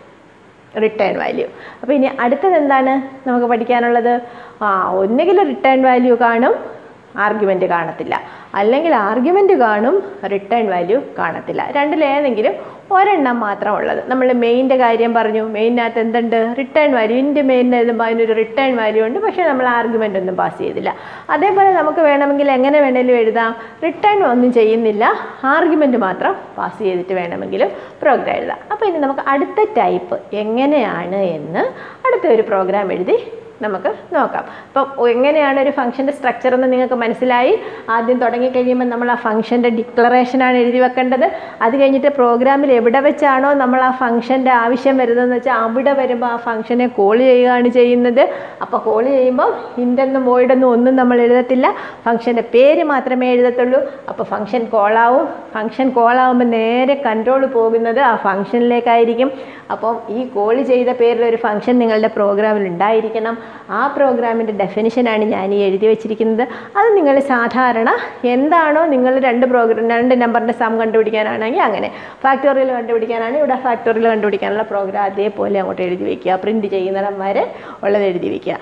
return value അപ്പോൾ ഇനി അടുത്തത് എന്താണ് നമുക്ക് പഠിക്കാനുള്ളത് ആ ഒന്നുകിൽ റിട്ടേൺ വാല്യൂ കാണും ആർഗ്യുമെൻ്റ് കാണത്തില്ല അല്ലെങ്കിൽ ആർഗ്യുമെൻ്റ് കാണും റിട്ടേൺ വാല്യൂ കാണത്തില്ല രണ്ടിലേതെങ്കിലും ഒരെണ്ണം മാത്രം ഉള്ളത് നമ്മൾ മെയിൻ്റെ കാര്യം പറഞ്ഞു മെയിനകത്ത് എന്തുണ്ട് റിട്ടേൺ വാല്യൂ ഇൻ്റെ മെയിൻ എഴുതുമ്പോൾ അതിനൊരു റിട്ടേൺ വാല്യൂ ഉണ്ട് പക്ഷേ നമ്മൾ ആർഗ്യുമെൻ്റ് ഒന്നും പാസ് ചെയ്തില്ല അതേപോലെ നമുക്ക് വേണമെങ്കിൽ എങ്ങനെ വേണമെങ്കിലും എഴുതാം റിട്ടേൺ ഒന്നും ചെയ്യുന്നില്ല ആർഗ്യുമെൻ്റ് മാത്രം പാസ് ചെയ്തിട്ട് വേണമെങ്കിലും പ്രോഗ്രാം എഴുതാം അപ്പോൾ ഇനി നമുക്ക് അടുത്ത ടൈപ്പ് എങ്ങനെയാണ് എന്ന് അടുത്ത ഒരു പ്രോഗ്രാം എഴുതി നമുക്ക് നോക്കാം അപ്പം എങ്ങനെയാണ് ഒരു ഫംഗ്ഷൻ്റെ സ്ട്രക്ചർ എന്ന് നിങ്ങൾക്ക് മനസ്സിലായി ആദ്യം തുടങ്ങി കഴിയുമ്പോൾ നമ്മൾ ആ ഫംഗ്ഷൻ്റെ ഡിക്ലറേഷനാണ് എഴുതി വെക്കേണ്ടത് അത് കഴിഞ്ഞിട്ട് പ്രോഗ്രാമിൽ എവിടെ വെച്ചാണോ നമ്മൾ ആ ഫംഗ്ഷൻ്റെ ആവശ്യം വരുന്നതെന്ന് വെച്ചാൽ അവിടെ വരുമ്പോൾ ആ ഫംഗ്ഷനെ കോൾ ചെയ്യുകയാണ് ചെയ്യുന്നത് അപ്പോൾ കോൾ ചെയ്യുമ്പോൾ ഇൻ്റെന്നും വോയിഡൊന്നും ഒന്നും നമ്മൾ എഴുതത്തില്ല ഫംഗ്ഷൻ്റെ പേര് മാത്രമേ എഴുതത്തുള്ളൂ അപ്പോൾ ഫംഗ്ഷൻ കോളാവും ഫംഗ്ഷൻ കോളാവുമ്പോൾ നേരെ കൺട്രോൾ പോകുന്നത് ആ ഫംഗ്ഷനിലേക്കായിരിക്കും അപ്പം ഈ കോൾ ചെയ്ത പേരിൽ ഒരു ഫംഗ്ഷൻ നിങ്ങളുടെ പ്രോഗ്രാമിൽ ഉണ്ടായിരിക്കണം ആ പ്രോഗ്രാമിൻ്റെ ഡെഫിനിഷനാണ് ഞാൻ ഈ എഴുതി വെച്ചിരിക്കുന്നത് അത് നിങ്ങൾ സാധാരണ എന്താണോ നിങ്ങൾ രണ്ട് പ്രോഗ്രാം രണ്ട് നമ്പറിൻ്റെ സം കണ്ടുപിടിക്കാനാണെങ്കിൽ അങ്ങനെ ഫാക്ടോറിയൽ കണ്ടുപിടിക്കാനാണെങ്കിൽ ഇവിടെ ഫാക്ടോറിയൽ കണ്ടുപിടിക്കാനുള്ള പ്രോഗ്രാം അതേപോലെ അങ്ങോട്ട് എഴുതി വയ്ക്കുക പ്രിൻറ്റ് ചെയ്യുന്നിടം വരെ ഉള്ളത് എഴുതി വയ്ക്കുക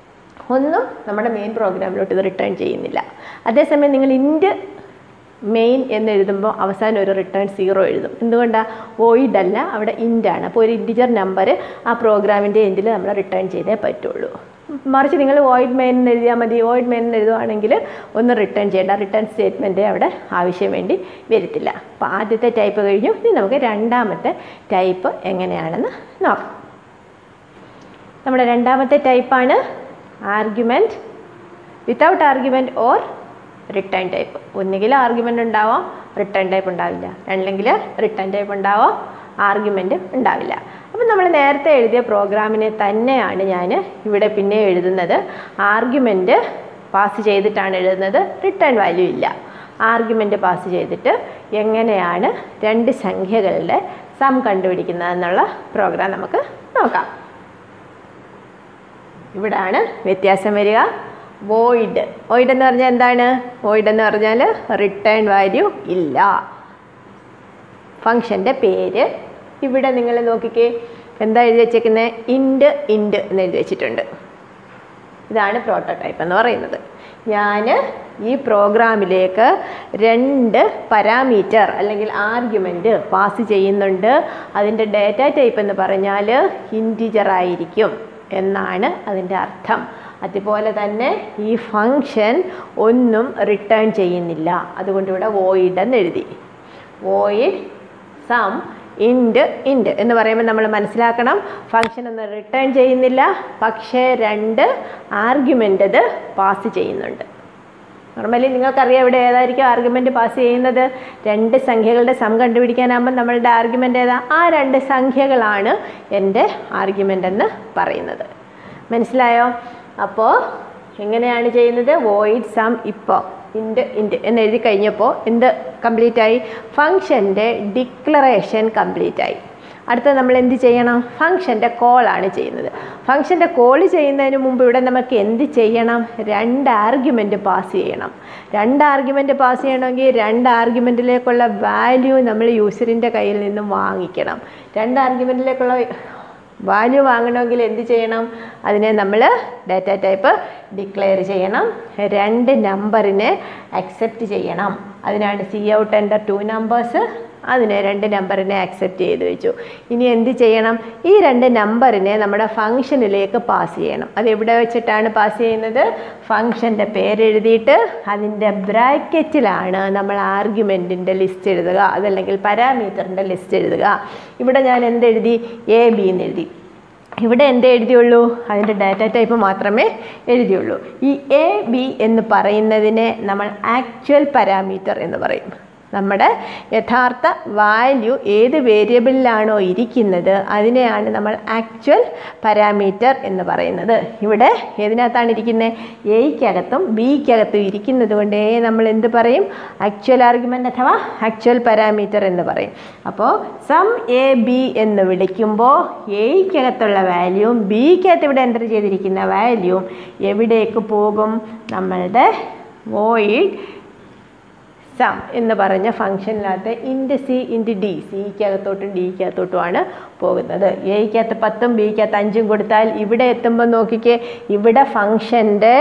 ഒന്നും നമ്മുടെ മെയിൻ പ്രോഗ്രാമിലോട്ട് ഇത് റിട്ടേൺ ചെയ്യുന്നില്ല അതേസമയം നിങ്ങൾ ഇൻറ്റ് മെയിൻ എന്ന് എഴുതുമ്പോൾ അവസാനം ഒരു റിട്ടേൺ സീറോ എഴുതും എന്തുകൊണ്ടാണ് വോയിഡ് അല്ല അവിടെ ഇൻ്റ് ആണ് അപ്പോൾ ഒരു ഇൻറ്റിജർ നമ്പർ ആ പ്രോഗ്രാമിൻ്റെ എൻഡിൽ നമ്മൾ റിട്ടേൺ ചെയ്തേ പറ്റുള്ളൂ മറിച്ച് നിങ്ങൾ വോയിഡ് മെയിൻ എന്ന് എഴുതിയാൽ മതി വോയിഡ് മെയിൻ എന്ന് എഴുതുവാണെങ്കിൽ ഒന്ന് റിട്ടേൺ ചെയ്യേണ്ട റിട്ടേൺ സ്റ്റേറ്റ്മെൻറ്റ് അവിടെ ആവശ്യം വേണ്ടി വരത്തില്ല അപ്പോൾ ആദ്യത്തെ ടൈപ്പ് കഴിഞ്ഞു ഇനി നമുക്ക് രണ്ടാമത്തെ ടൈപ്പ് എങ്ങനെയാണെന്ന് നോക്കാം നമ്മുടെ രണ്ടാമത്തെ ടൈപ്പാണ് argument without argument or return type ഒന്നുകിൽ ആർഗ്യുമെൻ്റ് ഉണ്ടാവാം റിട്ടേൺ ടൈപ്പ് ഉണ്ടാവില്ല അല്ലെങ്കിൽ റിട്ടേൺ ടൈപ്പ് ഉണ്ടാവാം ആർഗ്യുമെൻ്റ് ഉണ്ടാവില്ല അപ്പം നമ്മൾ നേരത്തെ എഴുതിയ പ്രോഗ്രാമിനെ തന്നെയാണ് ഞാൻ ഇവിടെ പിന്നെ എഴുതുന്നത് ആർഗ്യുമെൻ്റ് പാസ് ചെയ്തിട്ടാണ് എഴുതുന്നത് റിട്ടേൺ വാല്യൂ ഇല്ല ആർഗ്യുമെൻ്റ് പാസ് ചെയ്തിട്ട് എങ്ങനെയാണ് രണ്ട് സംഖ്യകളുടെ സം കണ്ടുപിടിക്കുന്നത് എന്നുള്ള പ്രോഗ്രാം നമുക്ക് നോക്കാം ഇവിടാണ് വ്യത്യാസം വരിക വോയിഡ് വോയിഡ് എന്ന് പറഞ്ഞാൽ എന്താണ് വോയിഡ് എന്ന് പറഞ്ഞാൽ റിട്ടേൺ വാല്യൂ ഇല്ല ഫങ്ഷൻ്റെ പേര് ഇവിടെ നിങ്ങൾ നോക്കിക്കേ എന്താ എഴുതി വെച്ചേക്കുന്നത് ഇൻഡ് ഇൻഡ് എന്ന് എഴുതി വെച്ചിട്ടുണ്ട് ഇതാണ് പ്രോട്ടോടൈപ്പ് എന്ന് പറയുന്നത് ഞാൻ ഈ പ്രോഗ്രാമിലേക്ക് രണ്ട് പാരാമീറ്റർ അല്ലെങ്കിൽ ആർഗ്യുമെൻറ്റ് പാസ് ചെയ്യുന്നുണ്ട് അതിൻ്റെ ഡേറ്റ ടൈപ്പ് എന്ന് പറഞ്ഞാൽ ഇൻറ്റിജർ ആയിരിക്കും എന്നാണ് അതിൻ്റെ അർത്ഥം അതുപോലെ തന്നെ ഈ ഫങ്ഷൻ ഒന്നും റിട്ടേൺ ചെയ്യുന്നില്ല അതുകൊണ്ട് ഇവിടെ വോയിഡ് എന്ന് എഴുതി വോയിഡ് സം ഇൻഡ് ഇൻഡ് എന്ന് പറയുമ്പോൾ നമ്മൾ മനസ്സിലാക്കണം ഫങ്ഷൻ ഒന്നും റിട്ടേൺ ചെയ്യുന്നില്ല പക്ഷേ രണ്ട് ആർഗ്യുമെൻ്റ് അത് പാസ് ചെയ്യുന്നുണ്ട് നോർമലി നിങ്ങൾക്കറിയാം ഇവിടെ ഏതായിരിക്കും ആർഗ്യുമെൻറ്റ് പാസ് ചെയ്യുന്നത് രണ്ട് സംഖ്യകളുടെ സം കണ്ടുപിടിക്കാനാകുമ്പോൾ നമ്മളുടെ ആർഗ്യുമെൻ്റ് ഏതാ ആ രണ്ട് സംഖ്യകളാണ് എൻ്റെ ആർഗ്യുമെൻ്റ് എന്ന് പറയുന്നത് മനസ്സിലായോ അപ്പോൾ എങ്ങനെയാണ് ചെയ്യുന്നത് വോയിഡ് സം ഇപ്പോൾ ഇൻഡ് ഇൻഡ് എന്ന് എഴുതി കഴിഞ്ഞപ്പോൾ എന്ത് കംപ്ലീറ്റ് ആയി ഫങ്ഷൻ്റെ ഡിക്ലറേഷൻ കംപ്ലീറ്റ് ആയി അടുത്ത നമ്മൾ എന്ത് ചെയ്യണം ഫംഗ്ഷൻ്റെ കോളാണ് ചെയ്യുന്നത് ഫംഗ്ഷൻ്റെ കോൾ ചെയ്യുന്നതിന് മുമ്പ് ഇവിടെ നമുക്ക് എന്ത് ചെയ്യണം രണ്ട് ആർഗ്യുമെൻ്റ് പാസ് ചെയ്യണം രണ്ട് ആർഗ്യുമെൻ്റ് പാസ് ചെയ്യണമെങ്കിൽ രണ്ട് ആർഗ്യുമെൻറ്റിലേക്കുള്ള വാല്യൂ നമ്മൾ യൂസറിൻ്റെ കയ്യിൽ നിന്നും വാങ്ങിക്കണം രണ്ട് ആർഗ്യുമെൻറ്റിലേക്കുള്ള വാല്യൂ വാങ്ങണമെങ്കിൽ എന്ത് ചെയ്യണം അതിനെ നമ്മൾ ഡാറ്റ ടൈപ്പ് ഡിക്ലെയർ ചെയ്യണം രണ്ട് നമ്പറിനെ അക്സെപ്റ്റ് ചെയ്യണം അതിനാണ് C out enter two numbers അതിനെ രണ്ട് നമ്പറിനെ അക്സെപ്റ്റ് ചെയ്ത് വെച്ചു ഇനി എന്ത് ചെയ്യണം ഈ രണ്ട് നമ്പറിനെ നമ്മുടെ ഫംഗ്ഷനിലേക്ക് പാസ് ചെയ്യണം അത് എവിടെ വെച്ചിട്ടാണ് പാസ് ചെയ്യുന്നത് ഫംഗ്ഷൻ്റെ പേരെഴുതിയിട്ട് അതിൻ്റെ ബ്രാക്കറ്റിലാണ് നമ്മൾ ആർഗ്യുമെൻറ്റിൻ്റെ ലിസ്റ്റ് എഴുതുക അതല്ലെങ്കിൽ പാരാമീറ്ററിൻ്റെ ലിസ്റ്റ് എഴുതുക ഇവിടെ ഞാൻ എന്തെഴുതി എ ബി എന്ന് എഴുതി ഇവിടെ എന്ത് എഴുതിയുള്ളൂ അതിൻ്റെ ഡാറ്റ ടൈപ്പ് മാത്രമേ എഴുതിയുള്ളൂ ഈ എ ബി എന്ന് പറയുന്നതിനെ നമ്മൾ ആക്ച്വൽ പാരാമീറ്റർ എന്ന് പറയും നമ്മുടെ യഥാർത്ഥ വാല്യൂ ഏത് വേരിയബിളിലാണോ ഇരിക്കുന്നത് അതിനെയാണ് നമ്മൾ ആക്ച്വൽ പാരാമീറ്റർ എന്ന് പറയുന്നത് ഇവിടെ ഏതിനകത്താണ് ഇരിക്കുന്നത് എയ്ക്കകത്തും ബിക്കകത്തും ഇരിക്കുന്നത് കൊണ്ട് എ നമ്മൾ എന്ത് പറയും ആക്ച്വൽ ആർഗ്യുമെൻ്റ് അഥവാ ആക്ച്വൽ പാരാമീറ്റർ എന്ന് പറയും അപ്പോൾ സം എ ബി എന്ന് വിളിക്കുമ്പോൾ എയ്ക്കകത്തുള്ള വാല്യൂവും ബിക്കകത്ത് ഇവിടെ എൻ്റർ ചെയ്തിരിക്കുന്ന വാല്യൂവും എവിടേക്ക് പോകും നമ്മളുടെ വോയിഡ് സം എന്ന് പറഞ്ഞ ഫംഗ്ഷനിനകത്ത് ഇൻറ്റ് സി ഇൻറ്റ് ഡി സിക്കകത്തോട്ടും ഡിക്കകത്തോട്ടുമാണ് പോകുന്നത് എയ്ക്കകത്ത് പത്തും ബിക്കകത്ത് അഞ്ചും കൊടുത്താൽ ഇവിടെ എത്തുമ്പോൾ നോക്കിക്കേ ഇവിടെ ഫംഗ്ഷൻ്റെ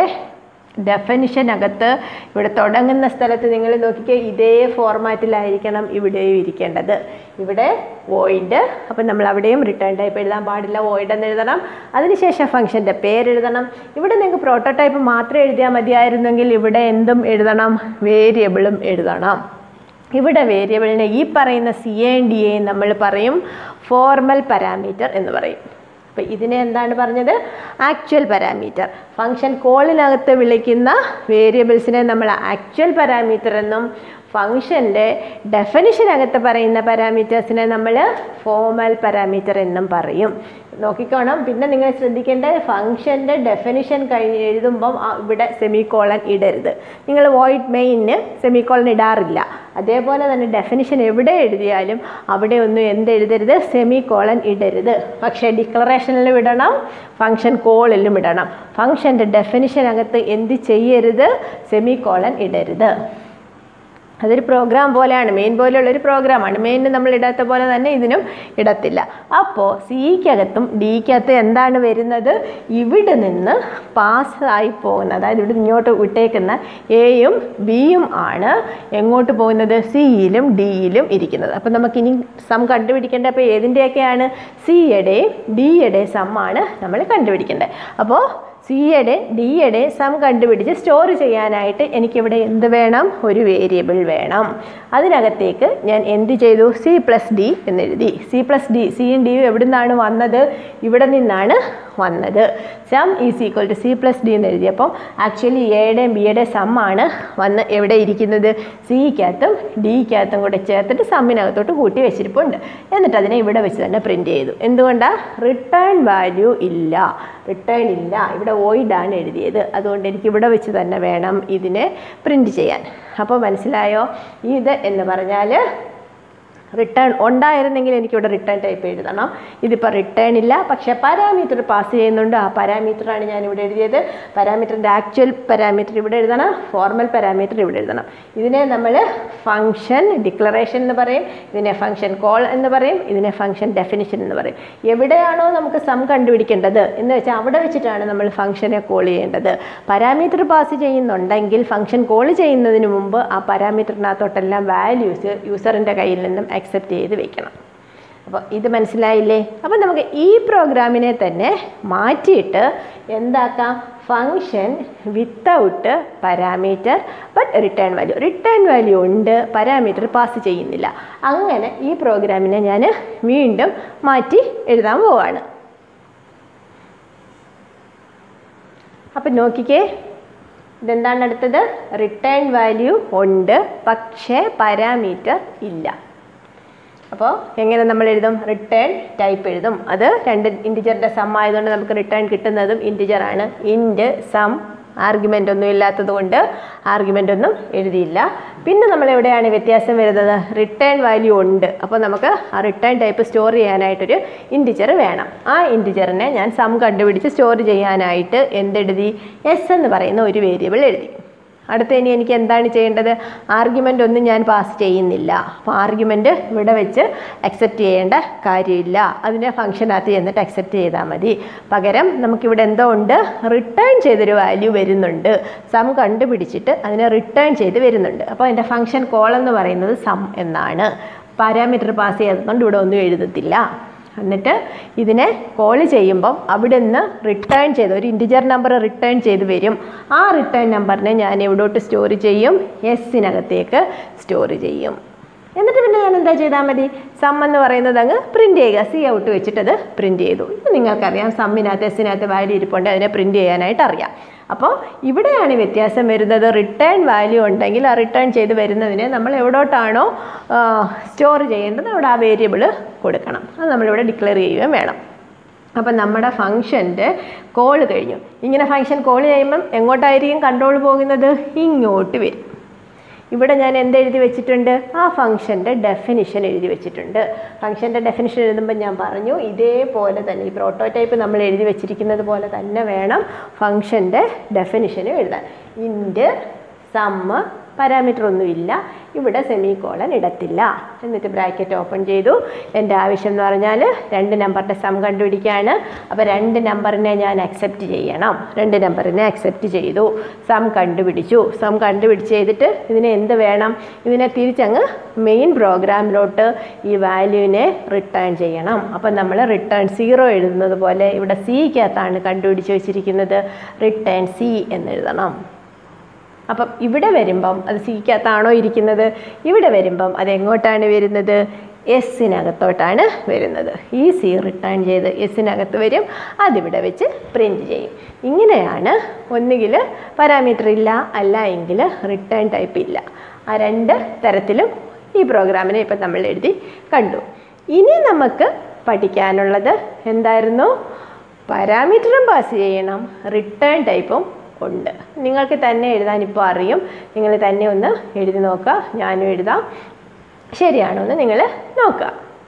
ഡെഫനിഷനകത്ത് ഇവിടെ തുടങ്ങുന്ന സ്ഥലത്ത് നിങ്ങൾ നോക്കിക്കേ ഇതേ ഫോർമാറ്റിലായിരിക്കണം ഇവിടെയും ഇരിക്കേണ്ടത് ഇവിടെ വോയിഡ് അപ്പം നമ്മൾ അവിടെയും റിട്ടേൺ ടൈപ്പ് എഴുതാൻ പാടില്ല വോയിഡ് എന്ന് എഴുതണം അതിനുശേഷം ഫംഗ്ഷൻ്റെ പേരെഴുതണം ഇവിടെ നിങ്ങൾക്ക് പ്രോട്ടോടൈപ്പ് മാത്രം എഴുതിയാൽ മതിയായിരുന്നെങ്കിൽ ഇവിടെ എന്തും എഴുതണം വേരിയബിളും എഴുതണം ഇവിടെ വേരിയബിളിനെ ഈ പറയുന്ന സി എ ഡി എ നമ്മൾ പറയും ഫോർമൽ പാരാമീറ്റർ എന്ന് പറയും അപ്പോൾ ഇതിനെ എന്താണ് പറഞ്ഞത് ആക്ച്വൽ പാരാമീറ്റർ ഫംഗ്ഷൻ കോളിനകത്ത് വിളിക്കുന്ന വേരിയബിൾസിനെ നമ്മൾ ആക്ച്വൽ പാരാമീറ്റർ എന്നും ഫംഗ്ഷൻ്റെ ഡെഫിനിഷനകത്ത് പറയുന്ന പാരാമീറ്റേഴ്സിനെ നമ്മൾ ഫോമൽ പാരാമീറ്റർ എന്നും പറയും നോക്കിക്കോണം പിന്നെ നിങ്ങൾ ശ്രദ്ധിക്കേണ്ടത് ഫംഗ്ഷൻ്റെ ഡെഫിനിഷൻ കഴിഞ്ഞ് എഴുതുമ്പം ആ ഇവിടെ സെമി കോളൻ ഇടരുത് നിങ്ങൾ വോയിഡ് മെയിന് സെമി കോളൻ ഇടാറില്ല അതേപോലെ തന്നെ ഡെഫിനിഷൻ എവിടെ എഴുതിയാലും അവിടെ ഒന്നും എന്ത് എഴുതരുത് സെമി കോളൻ ഇടരുത് പക്ഷേ ഡിക്ലറേഷനിലും ഇടണം ഫംഗ്ഷൻ കോളിലും ഇടണം ഫംഗ്ഷൻ്റെ ഡെഫിനിഷനകത്ത് എന്ത് ചെയ്യരുത് സെമി കോളൻ ഇടരുത് അതൊരു പ്രോഗ്രാം പോലെയാണ് മെയിൻ പോലെയുള്ളൊരു പ്രോഗ്രാമാണ് മെയിന് നമ്മൾ ഇടാത്ത പോലെ തന്നെ ഇതിനും ഇടത്തില്ല അപ്പോൾ സിക്കകത്തും ഡിക്കകത്തും എന്താണ് വരുന്നത് ഇവിടെ നിന്ന് പാസ്സായി പോകുന്നത് അതായത് ഇവിടെ ഇങ്ങോട്ട് വിട്ടേക്കുന്ന എയും ബിയും ആണ് എങ്ങോട്ട് പോകുന്നത് സിയിലും ഡിയിലും ഇരിക്കുന്നത് അപ്പോൾ നമുക്കിനി സം കണ്ടുപിടിക്കേണ്ടത് അപ്പോൾ ഏതിൻ്റെയൊക്കെയാണ് സിയുടെയും ഡിയുടെയും സമ്മാണ് നമ്മൾ കണ്ടുപിടിക്കേണ്ടത് അപ്പോൾ സിയുടെ ഡിയുടെ സം കണ്ടുപിടിച്ച് സ്റ്റോർ ചെയ്യാനായിട്ട് എനിക്കിവിടെ എന്ത് വേണം ഒരു വേരിയബിൾ വേണം അതിനകത്തേക്ക് ഞാൻ എന്ത് ചെയ്തു സി പ്ലസ് ഡി എന്നെഴുതി സി പ്ലസ് ഡി സിയും ഡിയും എവിടെ നിന്നാണ് വന്നത് ഇവിടെ നിന്നാണ് വന്നത് sum is equal to C plus D എന്ന് എഴുതിയപ്പോൾ ആക്ച്വലി എയുടെയും ബിയുടെയും സമ്മാണ് വന്ന് എവിടെ ഇരിക്കുന്നത് സിക്കകത്തും ഡിക്കകത്തും കൂടെ ചേർത്തിട്ട് സമ്മിനകത്തോട്ട് കൂട്ടി വെച്ചിരിപ്പുണ്ട് എന്നിട്ട് അതിനെ ഇവിടെ വെച്ച് തന്നെ പ്രിൻറ്റ് ചെയ്തു എന്തുകൊണ്ടാണ് റിട്ടേൺ വാല്യൂ ഇല്ല റിട്ടേൺ ഇല്ല ഇവിടെ വോയിഡാണ് എഴുതിയത് അതുകൊണ്ട് എനിക്ക് ഇവിടെ വെച്ച് തന്നെ വേണം ഇതിനെ പ്രിൻറ്റ് ചെയ്യാൻ അപ്പോൾ മനസ്സിലായോ ഇത് എന്ന് പറഞ്ഞാൽ റിട്ടേൺ ഉണ്ടായിരുന്നെങ്കിൽ എനിക്കിവിടെ റിട്ടേൺ ടൈപ്പ് എഴുതണം ഇതിപ്പോൾ റിട്ടേൺ ഇല്ല പക്ഷേ പാരാമീറ്റർ പാസ് ചെയ്യുന്നുണ്ട് ആ പാരാമീറ്ററാണ് ഞാൻ ഇവിടെ എഴുതിയത് പാരാമീറ്ററിൻ്റെ ആക്ച്വൽ പാരാമീറ്റർ ഇവിടെ എഴുതണം ഫോർമൽ പാരാമീറ്റർ ഇവിടെ എഴുതണം ഇതിനെ നമ്മൾ ഫങ്ഷൻ ഡിക്ലറേഷൻ എന്ന് പറയും ഇതിനെ ഫങ്ഷൻ കോൾ എന്ന് പറയും ഇതിനെ ഫങ്ഷൻ ഡെഫിനിഷൻ എന്ന് പറയും എവിടെയാണോ നമുക്ക് സം കണ്ടുപിടിക്കേണ്ടത് എന്ന് വെച്ചാൽ അവിടെ വെച്ചിട്ടാണ് നമ്മൾ ഫംഗ്ഷനെ കോൾ ചെയ്യേണ്ടത് പാരാമീറ്റർ പാസ് ചെയ്യുന്നുണ്ടെങ്കിൽ ഫംഗ്ഷൻ കോൾ ചെയ്യുന്നതിന് മുമ്പ് ആ പാരാമീറ്ററിനകത്തോട്ടെല്ലാം വാല്യൂസ് യൂസറിൻ്റെ കയ്യിൽ നിന്നും അക്സെപ്റ്റ് ചെയ്ത് വെക്കണം അപ്പോൾ ഇത് മനസ്സിലായില്ലേ അപ്പോൾ നമുക്ക് ഈ പ്രോഗ്രാമിനെ തന്നെ മാറ്റിയിട്ട് എന്താക്കാം function without parameter but return value return value ഉണ്ട് പാരാമീറ്റർ പാസ് ചെയ്യുന്നില്ല അങ്ങനെ ഈ പ്രോഗ്രാമിനെ ഞാൻ വീണ്ടും മാറ്റി എഴുതാൻ പോവാണ് അപ്പം നോക്കിക്കേ ഇതെന്താണ് അടുത്തത് റിട്ടേൺ വാല്യൂ ഉണ്ട് പക്ഷേ പാരാമീറ്റർ ഇല്ല അപ്പോൾ എങ്ങനെ നമ്മൾ എഴുതും റിട്ടേൺ ടൈപ്പ് എഴുതും അത് രണ്ട് ഇൻറ്റിജറിൻ്റെ സം ആയതുകൊണ്ട് നമുക്ക് റിട്ടേൺ കിട്ടുന്നതും ഇൻറ്റിജർ ആണ് ഇൻറ്റ് സം ആർഗ്യുമെൻ്റ് ഒന്നും ഇല്ലാത്തത് കൊണ്ട് ആർഗ്യുമെൻ്റ് ഒന്നും എഴുതിയില്ല പിന്നെ നമ്മൾ എവിടെയാണ് വ്യത്യാസം വരുന്നത് റിട്ടേൺ വാല്യൂ ഉണ്ട് അപ്പോൾ നമുക്ക് ആ റിട്ടേൺ ടൈപ്പ് സ്റ്റോർ ചെയ്യാനായിട്ടൊരു ഇൻറ്റിജർ വേണം ആ ഇൻറ്റിജറിനെ ഞാൻ സം കണ്ടുപിടിച്ച് സ്റ്റോർ ചെയ്യാനായിട്ട് എന്തെഴുതി എസ് എന്ന് പറയുന്ന ഒരു വേരിയബിൾ എഴുതി അടുത്ത ഇനി എനിക്ക് എന്താണ് ചെയ്യേണ്ടത് ആർഗ്യുമെൻ്റ് ഒന്നും ഞാൻ പാസ് ചെയ്യുന്നില്ല അപ്പോൾ ആർഗ്യുമെൻ്റ് ഇവിടെ വെച്ച് അക്സെപ്റ്റ് ചെയ്യേണ്ട കാര്യമില്ല അതിനെ ഫംഗ്ഷനകത്ത് ചെന്നിട്ട് അക്സെപ്റ്റ് ചെയ്താൽ മതി പകരം നമുക്കിവിടെ എന്തോ ഉണ്ട് റിട്ടേൺ ചെയ്തൊരു വാല്യൂ വരുന്നുണ്ട് സം കണ്ടുപിടിച്ചിട്ട് അതിനെ റിട്ടേൺ ചെയ്ത് വരുന്നുണ്ട് അപ്പോൾ അതിൻ്റെ ഫംഗ്ഷൻ കോൾ എന്ന് പറയുന്നത് സം എന്നാണ് പാരാമീറ്റർ പാസ് ചെയ്തതുകൊണ്ട് ഇവിടെ ഒന്നും എഴുതത്തില്ല എന്നിട്ട് ഇതിനെ കോൾ ചെയ്യുമ്പം അവിടെ നിന്ന് റിട്ടേൺ ചെയ്ത് ഒരു ഇൻറ്റിജർ നമ്പർ റിട്ടേൺ ചെയ്ത് വരും ആ റിട്ടേൺ നമ്പറിനെ ഞാൻ എവിടോട്ട് സ്റ്റോർ ചെയ്യും എസ്സിനകത്തേക്ക് സ്റ്റോർ ചെയ്യും എന്നിട്ട് പിന്നെ ഞാൻ എന്താ ചെയ്താൽ മതി സം എന്ന് പറയുന്നത് അങ്ങ് പ്രിൻറ്റ് ചെയ്യുക സി ഔട്ട് വെച്ചിട്ട് അത് പ്രിൻറ്റ് ചെയ്തു ഇത് നിങ്ങൾക്കറിയാം സമ്മിനകത്ത് എസ്സിനകത്ത് വാല്യൂ ഇരിപ്പുണ്ട് അതിനെ പ്രിൻറ്റ് ചെയ്യാനായിട്ട് അറിയാം അപ്പോൾ ഇവിടെയാണ് വ്യത്യാസം വരുന്നത് റിട്ടേൺ വാല്യൂ ഉണ്ടെങ്കിൽ ആ റിട്ടേൺ ചെയ്ത് വരുന്നതിനെ നമ്മൾ എവിടോട്ടാണോ സ്റ്റോർ ചെയ്യേണ്ടത് അവിടെ ആ വേരിയബിൾ കൊടുക്കണം അത് നമ്മളിവിടെ ഡിക്ലെയർ ചെയ്യുകയും വേണം അപ്പം നമ്മുടെ ഫംഗ്ഷൻ്റെ കോൾ കഴിഞ്ഞു ഇങ്ങനെ ഫംഗ്ഷൻ കോൾ ചെയ്യുമ്പം എങ്ങോട്ടായിരിക്കും കൺട്രോൾ പോകുന്നത് ഇങ്ങോട്ട് വരും ഇവിടെ ഞാൻ എന്ത് എഴുതി വെച്ചിട്ടുണ്ട് ആ ഫംഗ്ഷൻ്റെ ഡെഫിനിഷൻ എഴുതി വെച്ചിട്ടുണ്ട് ഫംഗ്ഷൻ്റെ ഡെഫിനിഷൻ എഴുതുമ്പോൾ ഞാൻ പറഞ്ഞു ഇതേപോലെ തന്നെ ഈ പ്രോട്ടോടൈപ്പ് നമ്മൾ എഴുതി വെച്ചിരിക്കുന്നത് പോലെ തന്നെ വേണം ഫംഗ്ഷൻ്റെ ഡെഫിനിഷനും എഴുതാൻ ഇൻറ്റ് സമ്മ് പാരാമീറ്റർ ഒന്നുമില്ല ഇവിടെ സെമി കോളൻ ഇടത്തില്ല എന്നിട്ട് ബ്രാക്കറ്റ് ഓപ്പൺ ചെയ്തു എൻ്റെ ആവശ്യം എന്ന് പറഞ്ഞാൽ രണ്ട് നമ്പറിൻ്റെ സം കണ്ടുപിടിക്കുകയാണ് അപ്പോൾ രണ്ട് നമ്പറിനെ ഞാൻ അക്സെപ്റ്റ് ചെയ്യണം രണ്ട് നമ്പറിനെ അക്സെപ്റ്റ് ചെയ്തു സം കണ്ടുപിടിച്ചു സം കണ്ടുപിടിച്ച് ചെയ്തിട്ട് ഇതിനെ എന്ത് വേണം ഇതിനെ തിരിച്ചങ്ങ് മെയിൻ പ്രോഗ്രാമിലോട്ട് ഈ വാല്യൂവിനെ റിട്ടേൺ ചെയ്യണം അപ്പം നമ്മൾ റിട്ടേൺ സീറോ എഴുതുന്നത് പോലെ ഇവിടെ സിക്കകത്താണ് കണ്ടുപിടിച്ച് വെച്ചിരിക്കുന്നത് റിട്ടേൺ സി എന്നെഴുതണം അപ്പം ഇവിടെ വരുമ്പം അത് സിക്കകത്താണോ ഇരിക്കുന്നത് ഇവിടെ വരുമ്പം അത് എങ്ങോട്ടാണ് വരുന്നത് എസ്സിനകത്തോട്ടാണ് വരുന്നത് ഈ സി റിട്ടേൺ ചെയ്ത് എസ്സിനകത്ത് വരും അതിവിടെ വെച്ച് പ്രിൻറ്റ് ചെയ്യും ഇങ്ങനെയാണ് ഒന്നുകിൽ പാരാമീറ്റർ ഇല്ല അല്ല എങ്കിൽ റിട്ടേൺ ടൈപ്പ് ഇല്ല ആ രണ്ട് തരത്തിലും ഈ പ്രോഗ്രാമിനെ ഇപ്പം നമ്മൾ എഴുതി കണ്ടു ഇനി നമുക്ക് പഠിക്കാനുള്ളത് എന്തായിരുന്നു പാരാമീറ്ററും പാസ് ചെയ്യണം റിട്ടേൺ ടൈപ്പും ഉണ്ട് നിങ്ങൾക്ക് തന്നെ എഴുതാൻ ഇപ്പോൾ അറിയും നിങ്ങൾ തന്നെ ഒന്ന് എഴുതി നോക്കുക ഞാനും എഴുതാം ശരിയാണോ എന്ന് നിങ്ങൾ നോക്കുക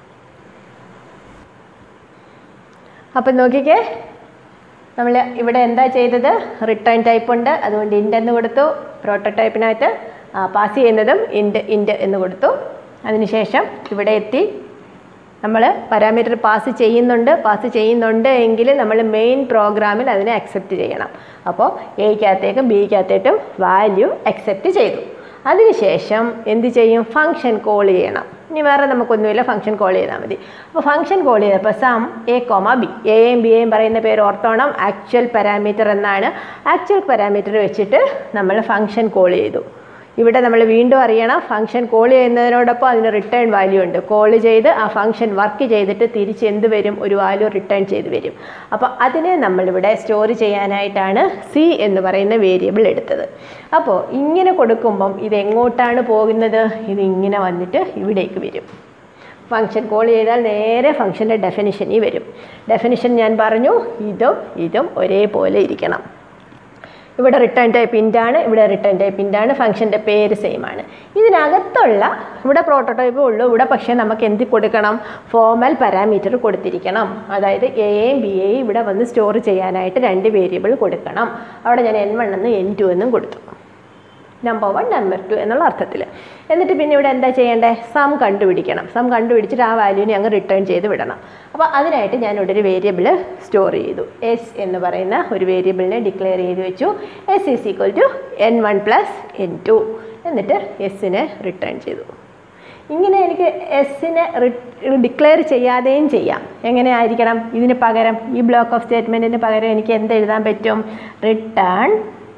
അപ്പം നോക്കിക്കേ നമ്മൾ ഇവിടെ എന്താ ചെയ്തത് റിട്ടേൺ ടൈപ്പ് ഉണ്ട് അതുകൊണ്ട് ഇൻഡ് എന്ന് കൊടുത്തു പ്രോട്ടോടൈപ്പിനകത്ത് പാസ് ചെയ്യുന്നതും ഇൻഡ് ഇൻഡ് എന്ന് കൊടുത്തു അതിനുശേഷം ഇവിടെ എത്തി നമ്മൾ പാരാമീറ്റർ പാസ് ചെയ്യുന്നുണ്ട് പാസ് ചെയ്യുന്നുണ്ട് എങ്കിൽ നമ്മൾ മെയിൻ പ്രോഗ്രാമിൽ അതിനെ അക്സെപ്റ്റ് ചെയ്യണം അപ്പോൾ എയ്ക്കകത്തേക്കും ബിക്കകത്തേക്കും വാല്യൂ അക്സെപ്റ്റ് ചെയ്തു അതിനുശേഷം എന്ത് ചെയ്യും ഫംഗ്ഷൻ കോൾ ചെയ്യണം ഇനി വേറെ നമുക്കൊന്നുമില്ല ഫംഗ്ഷൻ കോൾ ചെയ്താൽ മതി അപ്പോൾ ഫംഗ്ഷൻ കോൾ ചെയ്തപ്പോൾ സം എ കോമ ബി എയും ബിയെയും പറയുന്ന പേര് ഓർത്തോണം ആക്ച്വൽ പാരാമീറ്റർ എന്നാണ് ആക്ച്വൽ പാരാമീറ്റർ വെച്ചിട്ട് നമ്മൾ ഫംഗ്ഷൻ കോൾ ചെയ്തു ഇവിടെ നമ്മൾ വീണ്ടും അറിയണം ഫംഗ്ഷൻ കോൾ ചെയ്യുന്നതിനോടൊപ്പം അതിന് റിട്ടേൺ വാല്യൂ ഉണ്ട് കോൾ ചെയ്ത് ആ ഫംഗ്ഷൻ വർക്ക് ചെയ്തിട്ട് തിരിച്ച് എന്ത് വരും ഒരു വാല്യൂ റിട്ടേൺ ചെയ്ത് വരും അപ്പോൾ അതിനെ നമ്മളിവിടെ സ്റ്റോർ ചെയ്യാനായിട്ടാണ് സി എന്ന് പറയുന്ന വേരിയബിൾ എടുത്തത് അപ്പോൾ ഇങ്ങനെ കൊടുക്കുമ്പം ഇത് എങ്ങോട്ടാണ് പോകുന്നത് ഇത് ഇങ്ങനെ വന്നിട്ട് ഇവിടേക്ക് വരും ഫംഗ്ഷൻ കോൾ ചെയ്താൽ നേരെ ഫംഗ്ഷൻ്റെ ഡെഫിനിഷനിൽ വരും ഡെഫിനിഷൻ ഞാൻ പറഞ്ഞു ഇതും ഇതും ഒരേപോലെ ഇരിക്കണം ഇവിടെ റിട്ടേൺ ടൈപ്പ് ഇൻ്റാണ് ഇവിടെ റിട്ടേൺ ടൈപ്പ് ഇൻ്റാണ് ഫംഗ്ഷൻ്റെ പേര് സെയിം ആണ് ഇതിനകത്തുള്ള ഇവിടെ പ്രോട്ടോടൈപ്പേ ഉള്ളൂ ഇവിടെ പക്ഷേ നമുക്ക് എന്ത് കൊടുക്കണം ഫോമൽ പാരാമീറ്റർ കൊടുത്തിരിക്കണം അതായത് എയും ബി എയും ഇവിടെ വന്ന് സ്റ്റോർ ചെയ്യാനായിട്ട് രണ്ട് വേരിയബിൾ കൊടുക്കണം അവിടെ ഞാൻ എൻ വൺ എന്നും എൻ ടു എന്നും കൊടുത്തു നമ്പർ വൺ നമ്പർ ടു എന്നുള്ള അർത്ഥത്തിൽ എന്നിട്ട് പിന്നെ ഇവിടെ എന്താ ചെയ്യേണ്ടത് സം കണ്ടുപിടിക്കണം സം കണ്ടുപിടിച്ചിട്ട് ആ വാല്യൂവിനെ അങ്ങ് റിട്ടേൺ ചെയ്ത് വിടണം അപ്പോൾ അതിനായിട്ട് ഞാൻ ഇവിടെ ഒരു വേരിയബിൾ സ്റ്റോർ ചെയ്തു എസ് എന്ന് പറയുന്ന ഒരു വേരിയബിളിനെ ഡിക്ലെയർ ചെയ്ത് വെച്ചു S is equal to N one plus N two എന്നിട്ട് എസ്സിനെ റിട്ടേൺ ചെയ്തു ഇങ്ങനെ എനിക്ക് എസ്സിനെ ഡിക്ലെയർ ചെയ്യാതെയും ചെയ്യാം എങ്ങനെ ആയിരിക്കണം ഇതിന് പകരം ഈ ബ്ലോക്ക് ഓഫ് സ്റ്റേറ്റ്മെൻറ്റിന് പകരം എനിക്ക് എന്ത് എഴുതാൻ പറ്റും return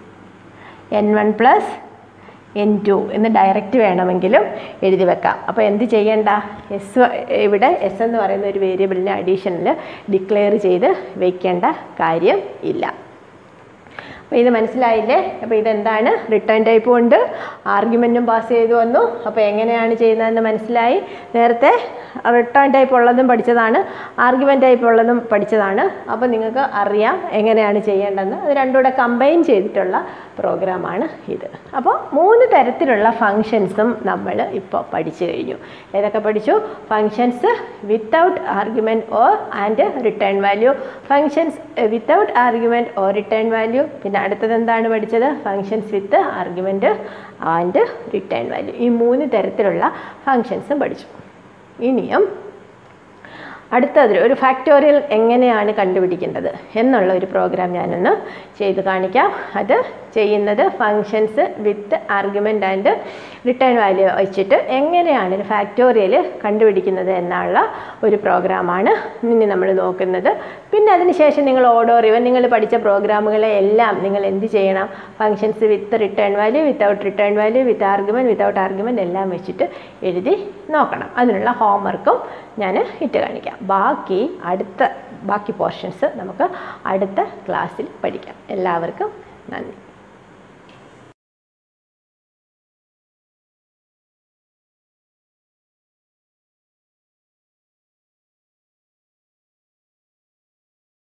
N one plus N two എന്ന് ഡയറക്റ്റ് വേണമെങ്കിലും എഴുതി വെക്കാം അപ്പോൾ എന്ത് ചെയ്യേണ്ട എസ് ഇവിടെ എസ് എന്ന് പറയുന്ന ഒരു വേരിയബിളിനെ അഡീഷനിൽ ഡിക്ലെയർ ചെയ്ത് വയ്ക്കേണ്ട കാര്യം ഇല്ല അപ്പോൾ ഇത് മനസ്സിലായില്ലേ അപ്പോൾ ഇതെന്താണ് റിട്ടേൺ ടൈപ്പും ഉണ്ട് ആർഗ്യുമെൻറ്റും പാസ് ചെയ്തു വന്നു അപ്പോൾ എങ്ങനെയാണ് ചെയ്യുന്നതെന്ന് മനസ്സിലായി നേരത്തെ റിട്ടേൺ ടൈപ്പ് ഉള്ളതും പഠിച്ചതാണ് ആർഗ്യുമെൻറ്റ് ടൈപ്പ് ഉള്ളതും പഠിച്ചതാണ് അപ്പോൾ നിങ്ങൾക്ക് അറിയാം എങ്ങനെയാണ് ചെയ്യേണ്ടതെന്ന് അത് രണ്ടും കൂടെ കമ്പൈൻ ചെയ്തിട്ടുള്ള പ്രോഗ്രാമാണ് ഇത് അപ്പോൾ മൂന്ന് തരത്തിലുള്ള ഫങ്ഷൻസും നമ്മൾ ഇപ്പോൾ പഠിച്ചു കഴിഞ്ഞു ഏതൊക്കെ പഠിച്ചു functions without argument or and return value functions without argument or return value പിന്നെ അടുത്തത് എന്താണ് പഠിച്ചത് functions with argument and return value ഈ മൂന്ന് തരത്തിലുള്ള ഫങ്ഷൻസും പഠിച്ചു ഇനിയും അടുത്തതിൽ ഒരു ഫാക്ടോറിയൽ എങ്ങനെയാണ് കണ്ടുപിടിക്കേണ്ടത് എന്നുള്ള ഒരു പ്രോഗ്രാം ഞാനൊന്ന് ചെയ്ത് കാണിക്കാം അത് ചെയ്യുന്നത് functions with argument and return value വെച്ചിട്ട് എങ്ങനെയാണ് ഒരു ഫാക്ടോറിയൽ കണ്ടുപിടിക്കുന്നത് എന്നുള്ള ഒരു പ്രോഗ്രാമാണ് ഇനി നമ്മൾ നോക്കുന്നത് പിന്നെ അതിനുശേഷം നിങ്ങൾ ഓഡോ ഇവൻ നിങ്ങൾ പഠിച്ച പ്രോഗ്രാമുകളെ എല്ലാം നിങ്ങൾ എന്ത് ചെയ്യണം functions with return value without return value with argument without argument എല്ലാം വെച്ചിട്ട് എഴുതി നോക്കണം അതിനുള്ള ഹോംവർക്കും ഞാൻ ഇട്ട് കാണിക്കാം ബാക്കി അടുത്ത ബാക്കി പോർഷൻസ് നമുക്ക് അടുത്ത ക്ലാസ്സിൽ പഠിക്കാം എല്ലാവർക്കും നന്ദി